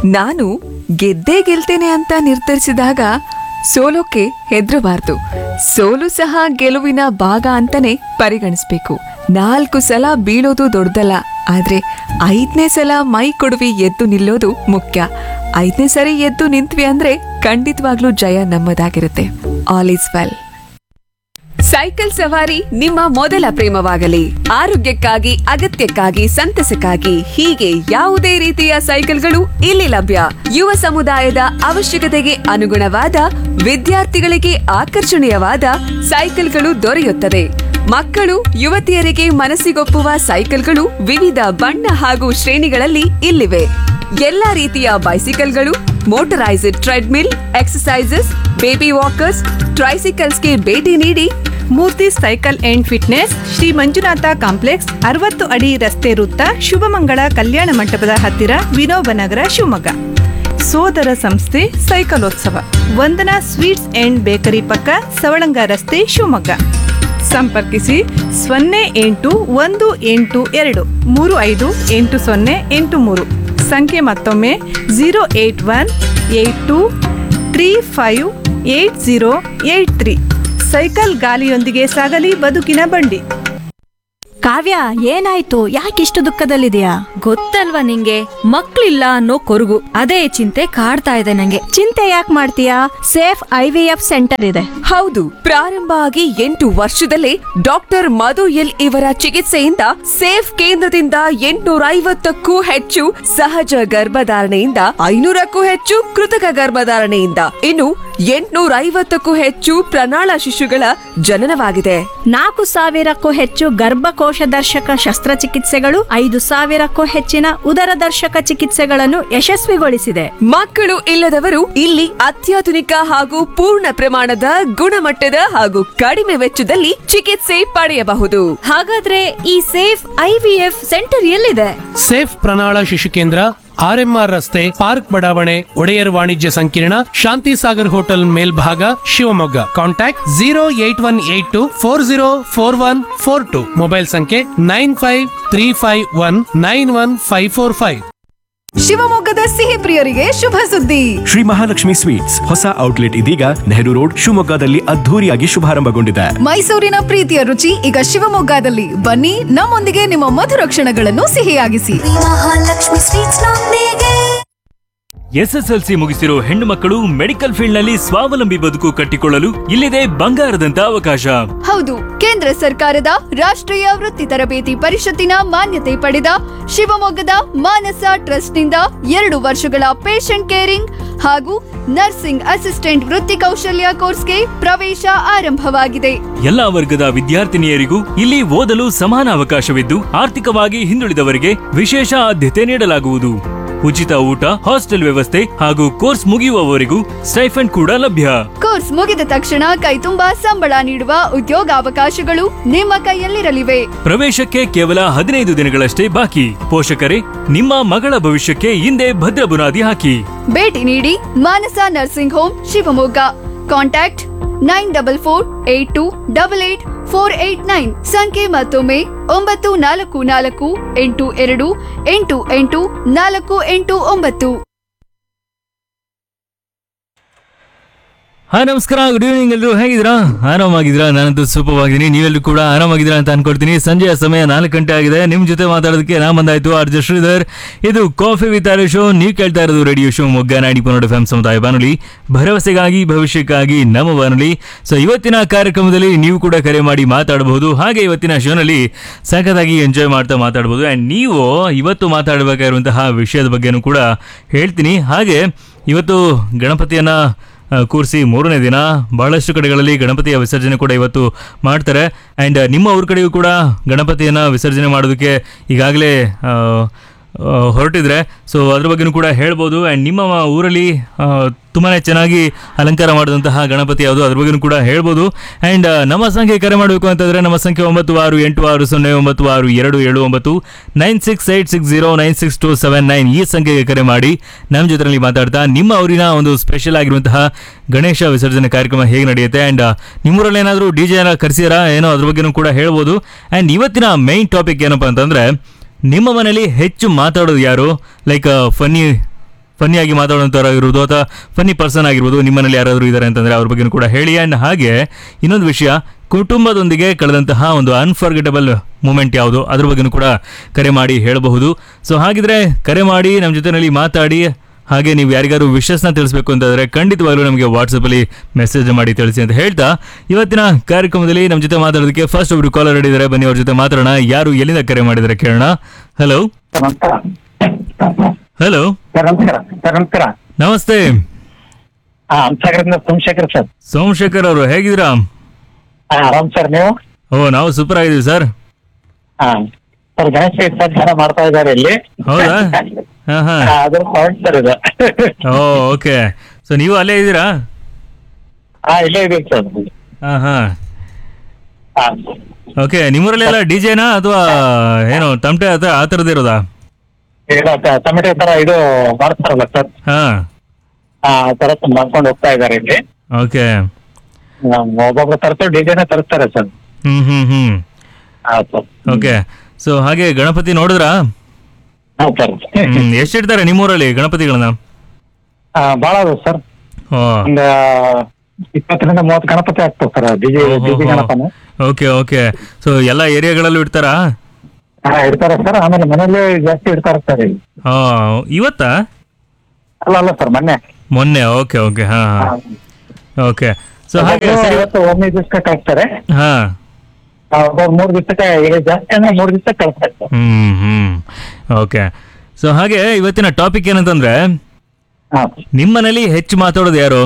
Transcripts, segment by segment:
ನಾನು ಗೆದ್ದೇ ಗೆಲ್ತೇನೆ ಅಂತ ನಿರ್ಧರಿಸಿದಾಗ ಸೋಲೋಕೆ ಹೆದರಬಾರ್ದು ಸೋಲು ಸಹ ಗೆಲುವಿನ ಭಾಗ ಅಂತಾನೆ ಪರಿಗಣಿಸ್ಬೇಕು ನಾಲ್ಕು ಸಲ ಬೀಳೋದು ದೊಡ್ಡದಲ್ಲ ಆದ್ರೆ ಐದನೇ ಸಲ ಮೈ ಕೊಡುವಿ ಎದ್ದು ನಿಲ್ಲೋದು ಮುಖ್ಯ ಐದನೇ ಸರಿ ಎದ್ದು ನಿಂತ್ವಿ ಅಂದ್ರೆ ಖಂಡಿತವಾಗ್ಲೂ ಜಯ ನಮ್ಮದಾಗಿರುತ್ತೆ ಆಲ್ ಈಸ್ ವೆಲ್ ಸೈಕಲ್ ಸವಾರಿ ನಿಮ್ಮ ಮೊದಲ ಪ್ರೇಮವಾಗಲಿ ಆರೋಗ್ಯಕ್ಕಾಗಿ ಅಗತ್ಯಕ್ಕಾಗಿ ಸಂತಸಕ್ಕಾಗಿ ಹೀಗೆ ಯಾವುದೇ ರೀತಿಯ ಸೈಕಲ್ಗಳು ಇಲ್ಲಿ ಲಭ್ಯ ಯುವ ಸಮುದಾಯದ ಅವಶ್ಯಕತೆಗೆ ಅನುಗುಣವಾದ ವಿದ್ಯಾರ್ಥಿಗಳಿಗೆ ಆಕರ್ಷಣೀಯವಾದ ಸೈಕಲ್ಗಳು ದೊರೆಯುತ್ತದೆ ಮಕ್ಕಳು ಯುವತಿಯರಿಗೆ ಮನಸ್ಸಿಗೊಪ್ಪುವ ಸೈಕಲ್ಗಳು ವಿವಿಧ ಬಣ್ಣ ಹಾಗೂ ಶ್ರೇಣಿಗಳಲ್ಲಿ ಇಲ್ಲಿವೆ ಎಲ್ಲಾ ರೀತಿಯ ಬೈಸಿಕಲ್ಗಳು motorised treadmill exercises baby walkers ಟ್ರೈಸಿಕಲ್ಸ್ಗೆ ಭೇಟಿ ನೀಡಿ Murthy cycle and fitness Shri Manjunatha complex ಅರವತ್ತು ಅಡಿ ರಸ್ತೆ ವೃತ್ತ ಶುಭಮಂಗಳ ಕಲ್ಯಾಣ ಮಂಟಪದ ಹತ್ತಿರ ವಿನೋಬನಗರ ಶಿವಮೊಗ್ಗ ಸೋದರ ಸಂಸ್ಥೆ ಸೈಕಲೋತ್ಸವ ವಂದನಾ ಸ್ವೀಟ್ಸ್ ಅಂಡ್ ಬೇಕರಿ ಪಕ್ಕ ಸವಳಂಗ ರಸ್ತೆ ಶಿವಮೊಗ್ಗ ಸಂಪರ್ಕಿಸಿ ಸೊನ್ನೆ ಎಂಟು ಒಂದು ಎಂಟು ಎರಡು ಮೂರು ಐದು ಎಂಟು ಸೊನ್ನೆ ಎಂಟು ಮೂರು ಸಂಖ್ಯೆ ಮತ್ತೊಮ್ಮೆ zero eight one eight two three five eight zero eight three cycle ಗಾಲಿಯೊಂದಿಗೆ ಸಾಗಲಿ ಬದುಕಿನ ಬಂಡಿ ಕಾವ್ಯ ಏನಾಯ್ತು ಯಾಕಿಷ್ಟು ದುಃಖದಲ್ಲಿದೆಯಾ ಗೊತ್ತಲ್ವಾ ನಿಂಗೆ ಮಕ್ಳಿಲ್ಲ ಅನ್ನೋ ಕೊರಗು ಅದೇ ಚಿಂತೆ ಕಾಡ್ತಾ ಇದೆ ನಂಗೆ ಚಿಂತೆ ಯಾಕೆ ಮಾಡ್ತೀಯಾ safe I V F centre ಇದೆ ಹೌದು ಪ್ರಾರಂಭ ಆಗಿ ಎಂಟು ವರ್ಷದಲ್ಲೇ ಡಾಕ್ಟರ್ ಮಧು ಎಲ್ ಇವರ ಚಿಕಿತ್ಸೆಯಿಂದ ಸೇಫ್ ಕೇಂದ್ರದಿಂದ ಎಂಟುನೂರ ಐವತ್ತಕ್ಕೂ ಹೆಚ್ಚು ಸಹಜ ಗರ್ಭಧಾರಣೆಯಿಂದ ಐನೂರಕ್ಕೂ ಹೆಚ್ಚು ಕೃತಕ ಗರ್ಭಧಾರಣೆಯಿಂದ ಇನ್ನು ಎಂಟುನೂರ ಐವತ್ತಕ್ಕೂ ಹೆಚ್ಚು ಪ್ರಣಾಳ ಶಿಶುಗಳ ಜನನವಾಗಿದೆ ನಾಲ್ಕು ಸಾವಿರಕ್ಕೂ ಹೆಚ್ಚು ಗರ್ಭಕೋಶ ದರ್ಶಕ ಶಸ್ತ್ರಚಿಕಿತ್ಸೆಗಳು ಐದು ಸಾವಿರಕ್ಕೂ ಹೆಚ್ಚಿನ ಉದರ ದರ್ಶಕ ಚಿಕಿತ್ಸೆಗಳನ್ನು ಯಶಸ್ವಿಗೊಳಿಸಿದೆ ಮಕ್ಕಳು ಇಲ್ಲದವರು ಇಲ್ಲಿ ಅತ್ಯಾಧುನಿಕ ಹಾಗೂ ಪೂರ್ಣ ಪ್ರಮಾಣದ ಗುಣಮಟ್ಟದ ಹಾಗೂ ಕಡಿಮೆ ವೆಚ್ಚದಲ್ಲಿ ಚಿಕಿತ್ಸೆ ಪಡೆಯಬಹುದು ಹಾಗಾದ್ರೆ ಈ safe I V F centre ಎಲ್ಲಿದೆ ಸೇಫ್ ಪ್ರಣಾಳ ಶಿಶು ಕೇಂದ್ರ ಆರ್ಎಂಆರ್ ರಸ್ತೆ ಪಾರ್ಕ್ ಬಡಾವಣೆ ಒಡೆಯರ್ ವಾಣಿಜ್ಯ ಸಂಕೀರ್ಣ ಶಾಂತಿ ಸಾಗರ್ ಹೋಟೆಲ್ ಮೇಲ್ಭಾಗ Shivamogga contact zero eight one eight two four zero four one four two mobile ಸಂಖ್ಯೆ nine five three five one nine one five four five ಶಿವಮೊಗ್ಗದ ಸಿಹಿ ಪ್ರಿಯರಿಗೆ ಶುಭ ಸುದ್ದಿ ಶ್ರೀ ಮಹಾಲಕ್ಷ್ಮಿ ಸ್ವೀಟ್ಸ್ ಹೊಸ ಔಟ್ಲೆಟ್ ಇದೀಗ ನೆಹರು ರೋಡ್ ಶಿವಮೊಗ್ಗದಲ್ಲಿ ಅದ್ಧೂರಿಯಾಗಿ ಶುಭಾರಂಭಗೊಂಡಿದೆ ಮೈಸೂರಿನ ಪ್ರೀತಿಯ ರುಚಿ ಈಗ ಶಿವಮೊಗ್ಗದಲ್ಲಿ ಬನ್ನಿ ನಮ್ಮೊಂದಿಗೆ ನಿಮ್ಮ ಮಧುರ ಕ್ಷಣಗಳನ್ನು ಸಿಹಿಯಾಗಿಸಿ ಮಹಾಲಕ್ಷ್ಮಿ ಸ್ವೀಟ್ಸ್ ನೊಂದಿಗೆ ಎಸ್ಎಸ್ಎಲ್ಸಿ ಮುಗಿಸಿರೋ ಹೆಣ್ಣು ಮಕ್ಕಳು ಮೆಡಿಕಲ್ ಫೀಲ್ಡ್ ನಲ್ಲಿ ಸ್ವಾವಲಂಬಿ ಬದುಕು ಕಟ್ಟಿಕೊಳ್ಳಲು ಇಲ್ಲಿದೆ ಬಂಗಾರದಂತ ಅವಕಾಶ ಹೌದು ಕೇಂದ್ರ ಸರ್ಕಾರದ ರಾಷ್ಟ್ರೀಯ ವೃತ್ತಿ ತರಬೇತಿ ಪರಿಷತ್ತಿನ ಮಾನ್ಯತೆ ಪಡೆದ ಶಿವಮೊಗ್ಗದ ಮಾನಸ ಟ್ರಸ್ಟ್ನಿಂದ ಎರಡು ವರ್ಷಗಳ ಪೇಷಂಟ್ ಕೇರಿಂಗ್ ಹಾಗೂ ನರ್ಸಿಂಗ್ ಅಸಿಸ್ಟೆಂಟ್ ವೃತ್ತಿ ಕೌಶಲ್ಯ ಕೋರ್ಸ್ಗೆ ಪ್ರವೇಶ ಆರಂಭವಾಗಿದೆ ಎಲ್ಲಾ ವರ್ಗದ ವಿದ್ಯಾರ್ಥಿನಿಯರಿಗೂ ಇಲ್ಲಿ ಓದಲು ಸಮಾನ ಅವಕಾಶವಿದ್ದು ಆರ್ಥಿಕವಾಗಿ ಹಿಂದುಳಿದವರಿಗೆ ವಿಶೇಷ ಆದ್ಯತೆ ನೀಡಲಾಗುವುದು ಉಚಿತ ಊಟ ಹಾಸ್ಟೆಲ್ ವ್ಯವಸ್ಥೆ ಹಾಗೂ ಕೋರ್ಸ್ ಮುಗಿಯುವವರೆಗೂ ಸ್ಟೈಫಂಡ್ ಕೂಡ ಲಭ್ಯ ಕೋರ್ಸ್ ಮುಗಿದ ತಕ್ಷಣ ಕೈತುಂಬಾ ಸಂಬಳ ನೀಡುವ ಉದ್ಯೋಗಾವಕಾಶಗಳು ನಿಮ್ಮ ಕೈಯಲ್ಲಿರಲಿವೆ ಪ್ರವೇಶಕ್ಕೆ ಕೇವಲ ಹದಿನೈದು ದಿನಗಳಷ್ಟೇ ಬಾಕಿ ಪೋಷಕರೇ ನಿಮ್ಮ ಮಗಳ ಭವಿಷ್ಯಕ್ಕೆ ಹಿಂದೆ ಭದ್ರ ಬುನಾದಿ ಹಾಕಿ ಭೇಟಿ ನೀಡಿ Manasa nursing home Shivamogga contact nine double four eight two double eight four eight nine ಸಂಖ್ಯೆ ಮತ್ತೊಮ್ಮೆ ಒಂಬತ್ತು ನಾಲ್ಕು ನಾಲ್ಕು ಎಂಟು ಎರಡು ಎಂಟು ಎಂಟು ನಾಲ್ಕು ಎಂಟು ಒಂಬತ್ತು ಹಾಯ್ ನಮಸ್ಕಾರ ಗುಡ್ ಈವ್ನಿಂಗ್ ಎಲ್ಲರೂ ಹೇಗಿದ್ದೀರಾ ಆರಾಮಾಗಿದ್ದೀರಾ ನಾನಂತೂ ಸೂಪರ್ ಆಗಿದ್ದೀನಿ ನೀವೆಲ್ಲರೂ ಕೂಡ ಆರಾಮಾಗಿದ್ದೀರಾ ಅಂತ ಅನ್ಕೊಳ್ತೀನಿ ಸಂಜೆಯ ಸಮಯ ನಾಲ್ಕು ಗಂಟೆ ಆಗಿದೆ ನಿಮ್ಮ ಜೊತೆ ಮಾತಾಡೋದಕ್ಕೆ ನಾ ಬಂದಾಯ್ತು ಆರ್ಜ ಶ್ರೀಧರ್ ಇದು ಕಾಫಿ ವಿತ್ ಆರ್ ಶೋ ನೀವು ಕೇಳ್ತಾ ಇರೋದು ರೇಡಿಯೋ ಶೋ ಮೊಗ್ಗ ನಾಡಿ ಪನ್ನಡ ಎಫ್ ಸಮುದಾಯ ಬಾನುಲಿ ಭರವಸೆಗಾಗಿ ಭವಿಷ್ಯಕ್ಕಾಗಿ ನಮ್ಮ ಬಾನುಲಿ ಸೊ ಇವತ್ತಿನ ಕಾರ್ಯಕ್ರಮದಲ್ಲಿ ನೀವು ಕೂಡ ಕರೆ ಮಾಡಿ ಮಾತಾಡಬಹುದು ಹಾಗೆ ಇವತ್ತಿನ ಶೋನಲ್ಲಿ ಸಖತ್ತಾಗಿ ಎಂಜಾಯ್ ಮಾಡ್ತಾ ಮಾತಾಡಬಹುದು ಆ್ಯಂಡ್ ನೀವು ಇವತ್ತು ಮಾತಾಡಬೇಕಾಗಿರುವಂತಹ ವಿಷಯದ ಬಗ್ಗೆನೂ ಕೂಡ ಹೇಳ್ತೀನಿ ಹಾಗೆ ಇವತ್ತು ಗಣಪತಿಯನ್ನ ಆ, ಕೂರಿಸಿ ಮೂರನೇ ದಿನ ಬಹಳಷ್ಟು ಕಡೆಗಳಲ್ಲಿ ಗಣಪತಿಯ ವಿಸರ್ಜನೆ ಕೂಡ ಇವತ್ತು ಮಾಡ್ತಾರೆ ಆ್ಯಂಡ್ ನಿಮ್ಮ ಊರ ಕಡೆಯೂ ಕೂಡ ಗಣಪತಿಯನ್ನು ವಿಸರ್ಜನೆ ಮಾಡೋದಕ್ಕೆ ಈಗಾಗಲೇ ಆ, ಆ, ಹೊರಟಿದ್ರೆ ಸೊ ಅದ್ರ ಬಗ್ಗೆನೂ ಕೂಡ ಹೇಳ್ಬೋದು ಆ್ಯಂಡ್ ನಿಮ್ಮ ಊರಲ್ಲಿ ತುಂಬಾ ಚೆನ್ನಾಗಿ ಅಲಂಕಾರ ಮಾಡಿದಂತಹ ಗಣಪತಿ ಯಾವುದು ಅದ್ರ ಬಗ್ಗೆನೂ ಕೂಡ ಹೇಳ್ಬೋದು ಆ್ಯಂಡ್ ನಮ್ಮ ಸಂಖ್ಯೆ ಕರೆ ಮಾಡಬೇಕು ಅಂತಂದರೆ ನಮ್ಮ ಸಂಖ್ಯೆ ಒಂಬತ್ತು ಆರು ಎಂಟು ಆರು ಸೊನ್ನೆ ಒಂಬತ್ತು ಆರು ಎರಡು ಏಳು ಒಂಬತ್ತು nine six eight six zero nine six two seven nine ಈ ಸಂಖ್ಯೆಗೆ ಕರೆ ಮಾಡಿ ನಮ್ಮ ಜೊತೆಯಲ್ಲಿ ಮಾತಾಡ್ತಾ ನಿಮ್ಮ ಊರಿನ ಒಂದು ಸ್ಪೆಷಲ್ ಆಗಿರುವಂತಹ ಗಣೇಶ ವಿಸರ್ಜನೆ ಕಾರ್ಯಕ್ರಮ ಹೇಗೆ ನಡೆಯುತ್ತೆ ಆ್ಯಂಡ್ ನಿಮ್ಮೂರಲ್ಲಿ ಏನಾದರೂ ಡಿ ಜೆ ಕರೆಸಿರಾ ಏನೋ ಅದ್ರ ಬಗ್ಗೆನೂ ಕೂಡ ಹೇಳ್ಬೋದು ಆ್ಯಂಡ್ ಇವತ್ತಿನ ಮೈನ್ ಟಾಪಿಕ್ ಏನಪ್ಪ ಅಂತಂದರೆ ನಿಮ್ಮ ಮನೇಲಿ ಹೆಚ್ಚು ಮಾತಾಡೋದು ಯಾರು ಲೈಕ್ ಫನ್ನಿ ಫನ್ನಿಯಾಗಿ ಮಾತಾಡುವಂಥವ್ರಾಗಿರ್ಬೋದು ಅಥವಾ ಫನ್ನಿ ಪರ್ಸನ್ ಆಗಿರ್ಬೋದು ನಿಮ್ಮನೇಲಿ ಯಾರಾದರೂ ಇದ್ದಾರೆ ಅಂತಂದರೆ ಅವ್ರ ಬಗ್ಗೆನೂ ಕೂಡ ಹೇಳಿ ಆ್ಯಂಡ್ ಹಾಗೆ ಇನ್ನೊಂದು ವಿಷಯ ಕುಟುಂಬದೊಂದಿಗೆ ಕಳೆದಂತಹ ಒಂದು ಅನ್ಫರ್ಗೆಟಬಲ್ ಮೂಮೆಂಟ್ ಯಾವುದು ಅದ್ರ ಬಗ್ಗೆನೂ ಕೂಡ ಕರೆ ಮಾಡಿ ಹೇಳಬಹುದು ಸೊ ಹಾಗಿದ್ರೆ ಕರೆ ಮಾಡಿ ನಮ್ಮ ಜೊತೆನಲ್ಲಿ ಮಾತಾಡಿ ಹಾಗೆ ನೀವು ಯಾರಿಗಾರು ವಿಶಸ್ನ ತಿಳಿಸ್ಬೇಕು ಅಂತಂದರೆ ಖಂಡಿತವಾಗ್ಲೂ ನಮಗೆ ವಾಟ್ಸಪ್ಪಲ್ಲಿ ಮೆಸೇಜ್ ಮಾಡಿ ತಿಳಿಸಿ ಅಂತ ಹೇಳ್ತಾ ಇವತ್ತಿನ ಕಾರ್ಯಕ್ರಮದಲ್ಲಿ ನಮ್ಮ ಜೊತೆ ಮಾತಾಡೋದಕ್ಕೆ ಫಸ್ಟ್ ಒಬ್ರು ಕಾಲರ್ ಹಿಡಿದರೆ ಬನ್ನಿ ಅವ್ರ ಜೊತೆ ಮಾತಾಡೋಣ ಯಾರು ಎಲ್ಲಿಂದ ಕರೆ ಮಾಡಿದರೆ ಕೇಳೋಣ ಹಲೋ ನಮಸ್ಕಾರ ಹಲೋ ಸರ್ ನಮಸ್ಕಾರ ಸರ್ ನಮಸ್ಕಾರ ನಮಸ್ತೆ ಹಾ ಹಂಸಾಗರದಿಂದ ಸೋಮಶೇಖರ್ ಸರ್ ಸೋಮಶೇಖರ್ ಅವರು ಹೇಗಿದ್ದೀರಾ ಹಾ ಆರಾಮ್ ಸರ್ ನೀವು ಓ ನಾವು ಸೂಪರ್ ಆಗಿದ್ದೀವಿ ಸರ್ ಹಾ ಸರ್ ಗಣೇಶ ವಿಸರ್ಜನೆ ಮಾಡ್ತಾ ಇದ್ದಾರೆ ಇಲ್ಲಿ ಹೌದಾ ಹಾಂ ಹಾಂ ಹಾ, ಅದ್ರ ಪಾಯಿಂಟ್ ಸರ್ ಇದು ಓ ಓಕೆ ಸೊ ನೀವು ಅಲ್ಲೇ ಇದ್ದೀರಾ ಹಾ ಇಲ್ಲೇ ಇದೀವಿ ಸರ್ ಹಾಂ ಹಾಂ ಹಾ ಓಕೆ ನಿಮ್ಮೂರಲ್ಲಿ ಎಲ್ಲ ಡಿ ಜೆನಾ ಅಥವಾ ಏನು ತಮಟೆ ಅಥವಾ ಆ ಥರದ್ದು ಇರೋದಾ ಈಗ ಟ- ಟೊಮೆಟೊ ತರ ಇದು ಮಾಡ್ತಾರಲ್ಲ ಸರ್ ಹಾಂ ಆ ತರ ಮಾಡ್ಕೊಂಡು ಹೋಗ್ತಾ ಇದ್ದಾರೆ ಇಲ್ಲಿ ಓಕೆ ಆ, ಒಬ್ಬೊಬ್ರು ತರ್ತಾರೆ ಡಿಜೆನ ತರಿಸ್ತಾರೆ ಸರ್ ಹ್ಞೂ ಹ್ಞೂ ಹ್ಞೂ ಹಾ ಸರ್ ಓಕೆ ಸೊ ಹಾಗೆ ಗಣಪತಿ ನೋಡಿದ್ರಾ ಹಾ ಸರ್ ಹ್ಮ್ ಎಷ್ಟು ಇಡ್ತಾರೆ ನಿಮ್ಮೂರಲ್ಲಿ ಗಣಪತಿಗಳನ್ನ ಆ, ಭಾಳ ಅದ ಸರ್ ಓ ಒಂದ್ ಇಪ್ಪತ್ತರಿಂದ ಮೂವತ್ತು ಗಣಪತಿ ಆಗ್ತದೆ ಸರ್ ಡಿಜೆ ಡಿಜೆ ಗಣಪನ ಓಕೆ ಓಕೆ ಸೊ ಎಲ್ಲ ಏರಿಯಾಗಳಲ್ಲೂ ಇಡ್ತಾರಾ ಹಾ ಇಡ್ತಾರೆ ಸರ್ ಆಮೇಲೆ ಮನೇಲಿ ಜಾಸ್ತಿ ಇಡ್ತಾರೆ ಸರ್ ಇಲ್ಲಿ ಹಾಂ ಇವತ್ತಾ ಅಲ್ಲ ಅಲ್ಲ ಸರ್ ಮೊನ್ನೆ ಮೊನ್ನೆ ಓಕೆ ಓಕೆ ಹಾಂ ಹಾಂ ಓಕೆ ಸೊ ಹಾಗೆ ಒಬ್ಬೊಬ್ರು ಸರಿ ಇವತ್ತು ಒಂದೇ ದಿವಸಕ್ಕೆ ಕಳಿಸ್ತಾರೆ ಹಾಂ ಒಬ್ಬರು ಮೂರ್ ದಿವಸಕ್ಕೆ ಈಗ ಜಾಸ್ತಿ ಅಂದ್ರೆ ಮೂರ್ ದಿವಸಕ್ಕೆ ಕಳಿಸ್ತಾರೆ sir hmm hmm okay so ಹಾಗೆ ಇವತ್ತಿನ ಟಾಪಿಕ್ ಏನಂತಂದ್ರೆ ಹಾ ನಿಮ್ಮನೇಲಿ ಹೆಚ್ಚು ಮಾತಾಡೋದು ಯಾರು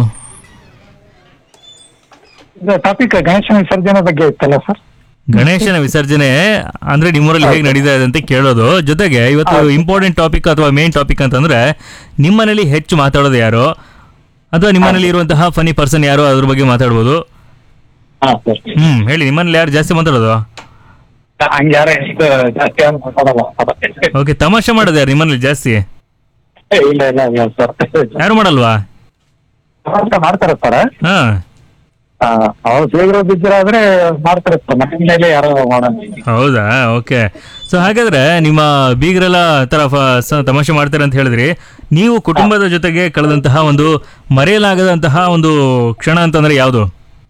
ಇದು ಟಾಪಿಕ್ ಗಣೇಶನ ವಿಸರ್ಜನೆ ಬಗ್ಗೆ ಇತ್ತಲ್ಲ ಸರ್ ಗಣೇಶನ ವಿಸರ್ಜನೆ ಅಂದ್ರೆ ನಿಮ್ಮೂರಲ್ಲಿ ಹೇಗೆ ನಡೀತಾ ಇದೆ ಅಂತ ಕೇಳೋದು ಜೊತೆಗೆ ಇವತ್ತು ಇಂಪಾರ್ಟೆಂಟ್ ಟಾಪಿಕ್ ಅಥವಾ ಮೇನ್ ಟಾಪಿಕ್ ಅಂತಂದ್ರೆ ನಿಮ್ಮನೇಲಿ ಹೆಚ್ಚು ಮಾತಾಡೋದು ಯಾರು ಅಥವಾ ನಿಮ್ಮನೇಲಿ ಇರುವಂತಹ ಫನಿ ಪರ್ಸನ್ ಯಾರು ಅದ್ರ ಬಗ್ಗೆ ಮಾತಾಡ್ಬೋದು ಹಾ ಸರ್ ಹ್ಮ್ ಹೇಳಿ ನಿಮ್ಮನೇಲಿ ಯಾರು ಜಾಸ್ತಿ ಮಾತಾಡೋದು ಹಂಗೆ ಯಾರೇ ಇದು ಜಾಸ್ತಿ ಯಾರು ಮಾತಾಡಲ್ಲ ಅದಕ್ಕೆ. ಓಕೆ ತಮಾಷೆ ಮಾಡೋದು ಯಾರು ನಿಮ್ಮನೇಲಿ ಜಾಸ್ತಿ ಏ, ಇಲ್ಲ ಇಲ್ಲ ಇಲ್ಲ ಸರ್ ಯಾರು ಮಾಡಲ್ವಾ ಮಾಡ್ತಾರೆ ಸರ್ ಹಾ ಅವ್ರು ಶೀಘ್ರ ಬಿದ್ದಿರಾದ್ರೆ ಮಾಡ್ತಾರೆ ಸರ್ ಮನೆ ಮೇಲೆ ಯಾರೋ ಮಾಡೋಣ ಹೌದಾ ಓಕೆ ಸೊ ಹಾಗಾದ್ರೆ ನಿಮ್ಮ ಬೀಗರೆಲ್ಲ ತರ ಫ- ಸ- ತಮಾಷೆ ಮಾಡ್ತಾರೆ ಅಂತ ಹೇಳಿದ್ರಿ ನೀವು ಕುಟುಂಬದ ಜೊತೆಗೆ ಕಳೆದಂತಹ ಒಂದು ಮರೆಯಲಾಗದಂತಹ ಒಂದು ಕ್ಷಣ ಅಂತಂದ್ರೆ ಯಾವುದು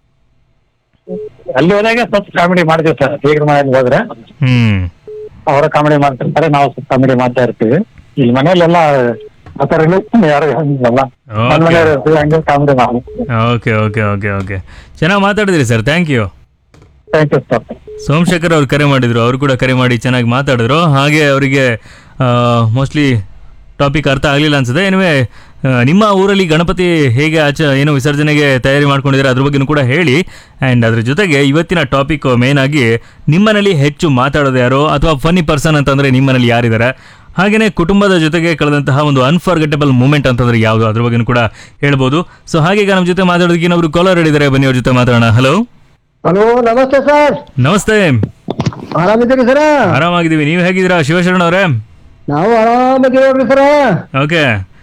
ಅಲ್ಲಿ ಹೋದಾಗ ಸ್ವಲ್ಪ ಕಾಮಿಡಿ ಮಾಡ್ತೀವಿ ಸರ್ ಶೀಘ್ರ ಮನೇಲಿ ಹೋದ್ರೆ ಹ್ಮ್ ಅವರ ಕಾಮಿಡಿ ಮಾಡ್ತಿರ್ತಾರೆ ನಾವು ಸ್ವಲ್ಪ ಕಾಮಿಡಿ ಮಾಡ್ತಾ ಇರ್ತೀವಿ ಇಲ್ಲಿ ಮನೇಲೆಲ್ಲ ಆ ಥರ ರಿಲೇಷನ್ ಯಾರು ಹಂಗಿಲ್ಲ Okay. ಮನೆ ಮನೆಯವ್ರು ಇರ್ತೀವಿ ಹಂಗೆ ಕಾಮಿಡಿ ಮಾಡಿ ಓಕೆ ಓಕೆ ಓಕೆ ಓಕೆ ಚೆನ್ನಾಗಿ ಮಾತಾಡಿದ್ರಿ sir thank you thank you sir Somashekar ಅವ್ರು ಕರೆ ಮಾಡಿದ್ರು ಅವರು ಕೂಡ ಕರೆ ಮಾಡಿ ಚೆನ್ನಾಗಿ ಮಾತಾಡಿದ್ರು ಹಾಗೆ ಅವರಿಗೆ ಮೋಸ್ಟ್ಲಿ ಟಾಪಿಕ್ ಅರ್ಥ ಆಗಲಿಲ್ಲ ಅನ್ಸುತ್ತೆ ಏನಿವೆ ನಿಮ್ಮ ಊರಲ್ಲಿ ಗಣಪತಿ ಹೇಗೆ ಆಚ ಏನು ವಿಸರ್ಜನೆಗೆ ತಯಾರಿ ಮಾಡ್ಕೊಂಡಿದ್ದಾರೆ ಅದ್ರ ಬಗ್ಗೆನೂ ಕೂಡ ಹೇಳಿ ಆ್ಯಂಡ್ ಅದ್ರ ಜೊತೆಗೆ ಇವತ್ತಿನ ಟಾಪಿಕ್ ಮೇನ್ ಆಗಿ ನಿಮ್ಮನೇಲಿ ಹೆಚ್ಚು ಮಾತಾಡೋದು ಯಾರು ಅಥವಾ ಫನಿ ಪರ್ಸನ್ ಅಂತಂದರೆ ನಿಮ್ಮನೇಲಿ ಯಾರಿದ್ದಾರೆ ಹಾಗೆಯೇ ಕುಟುಂಬದ ಜೊತೆಗೆ ಕಳೆದಂತಹ ಒಂದು ಅನ್ಫರ್ಗೆಟಬಲ್ ಮೂಮೆಂಟ್ ಅಂತಂದ್ರೆ ಯಾವುದು ಅದ್ರ ಬಗ್ಗೆನೂ ಕೂಡ ಹೇಳ್ಬೋದು ಸೊ ಹಾಗೆ ಈಗ ನಮ್ಮ ಜೊತೆ ಮಾತಾಡೋದಕ್ಕೆ ಇನ್ನೊಬ್ರು ಕಾಲರ್ ಹಿಡಿದ್ದಾರೆ ಬನ್ನಿ ಅವ್ರ ಜೊತೆ ಮಾತಾಡೋಣ ಹಲೋ ಹಲೋ ನಮಸ್ತೆ ಸರ್ ನಮಸ್ತೆ ಆರಾಮಿದ್ದೀರಿ ಸರ್ ಆರಾಮಾಗಿದ್ದೀವಿ ನೀವು ಹೇಗಿದ್ದೀರಾ ಶಿವಶರಣ ಅವರೇ ನಾವು ಆರಾಮಿದ್ದೀವಿ ನೋಡ್ರಿ ಸರ್ ಓಕೆ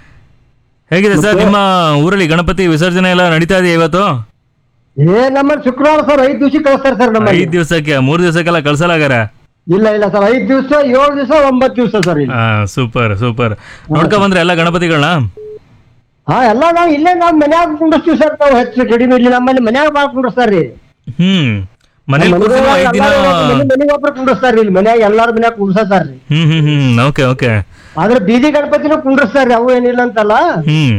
ಹೇಗಿದೆ ಸರ್ ನಿಮ್ಮ ಊರಲ್ಲಿ ಗಣಪತಿ ವಿಸರ್ಜನೆ ಎಲ್ಲ ನಡೀತಾ ಇದೆಯಾ ಇವತ್ತು ಏ ನಮ್ಮಲ್ಲಿ ಶುಕ್ರವಾರ ಸರ್ ಐದು ದಿವಸ ಕಳಿಸ್ತಾರೆ ಸರ್ ನಮ್ಮಲ್ಲಿ ಐದ್ ದಿವಸಕ್ಕೆ ಮೂರ್ ದಿವಸಕ್ಕೆಲ್ಲ ಕಳ್ಸಲಾಗಾರ ಇಲ್ಲ ಇಲ್ಲ ಸರ್ ಐದು ದಿವಸ ಏಳು ದಿವಸ ಒಂಬತ್ತು ದಿವಸ ಸರ್ ಇಲ್ಲಿ ಹಾ ಸೂಪರ್ ಸೂಪರ್ ನೋಡ್ಕೊ ಬಂದ್ರೆ ಎಲ್ಲ ಗಣಪತಿಗಳನ್ನ ಹಾ ಎಲ್ಲ ನಾವು ಇಲ್ಲೇ ನಾವು ಮನ್ಯಾಗ ಕುಂಡಿಸ್ತೀವಿ ಸರ್ ನಾವು ಹೆಚ್ಚು ಕಡಿಮೆ ಇಲ್ಲಿ ನಮ್ಮಲ್ಲಿ ಮನ್ಯಾಗ ಭಾಳ ಕುಂಡಿಸ್ತಾರ್ರಿ ಹ್ಮ್ ಮನೇಲಿ ಕೂರ್ಸಿರೋ ಐದ್ ದಿನ ಮನೆಗೆ ಒಬ್ರು ಕುಂಡಿಸ್ತಾರ್ರಿ ಇಲ್ಲಿ ಮನ್ಯಾಗ ಎಲ್ಲಾರ ಮನ್ಯಾಗ ಕುಂಡ್ರಸ್ತಾರ್ರಿ ಹ್ಮ್ ಹ್ಮ್ ಹ್ಮ್ ಓಕೆ ಓಕೆ ಆದ್ರೆ ಬೀದಿ ಗಣಪತಿನೂ ಕುಂಡ್ರಸ್ತಾರ್ರಿ ಅವು ಏನಿಲ್ಲ ಅಂತಲ್ಲ ಹ್ಮ್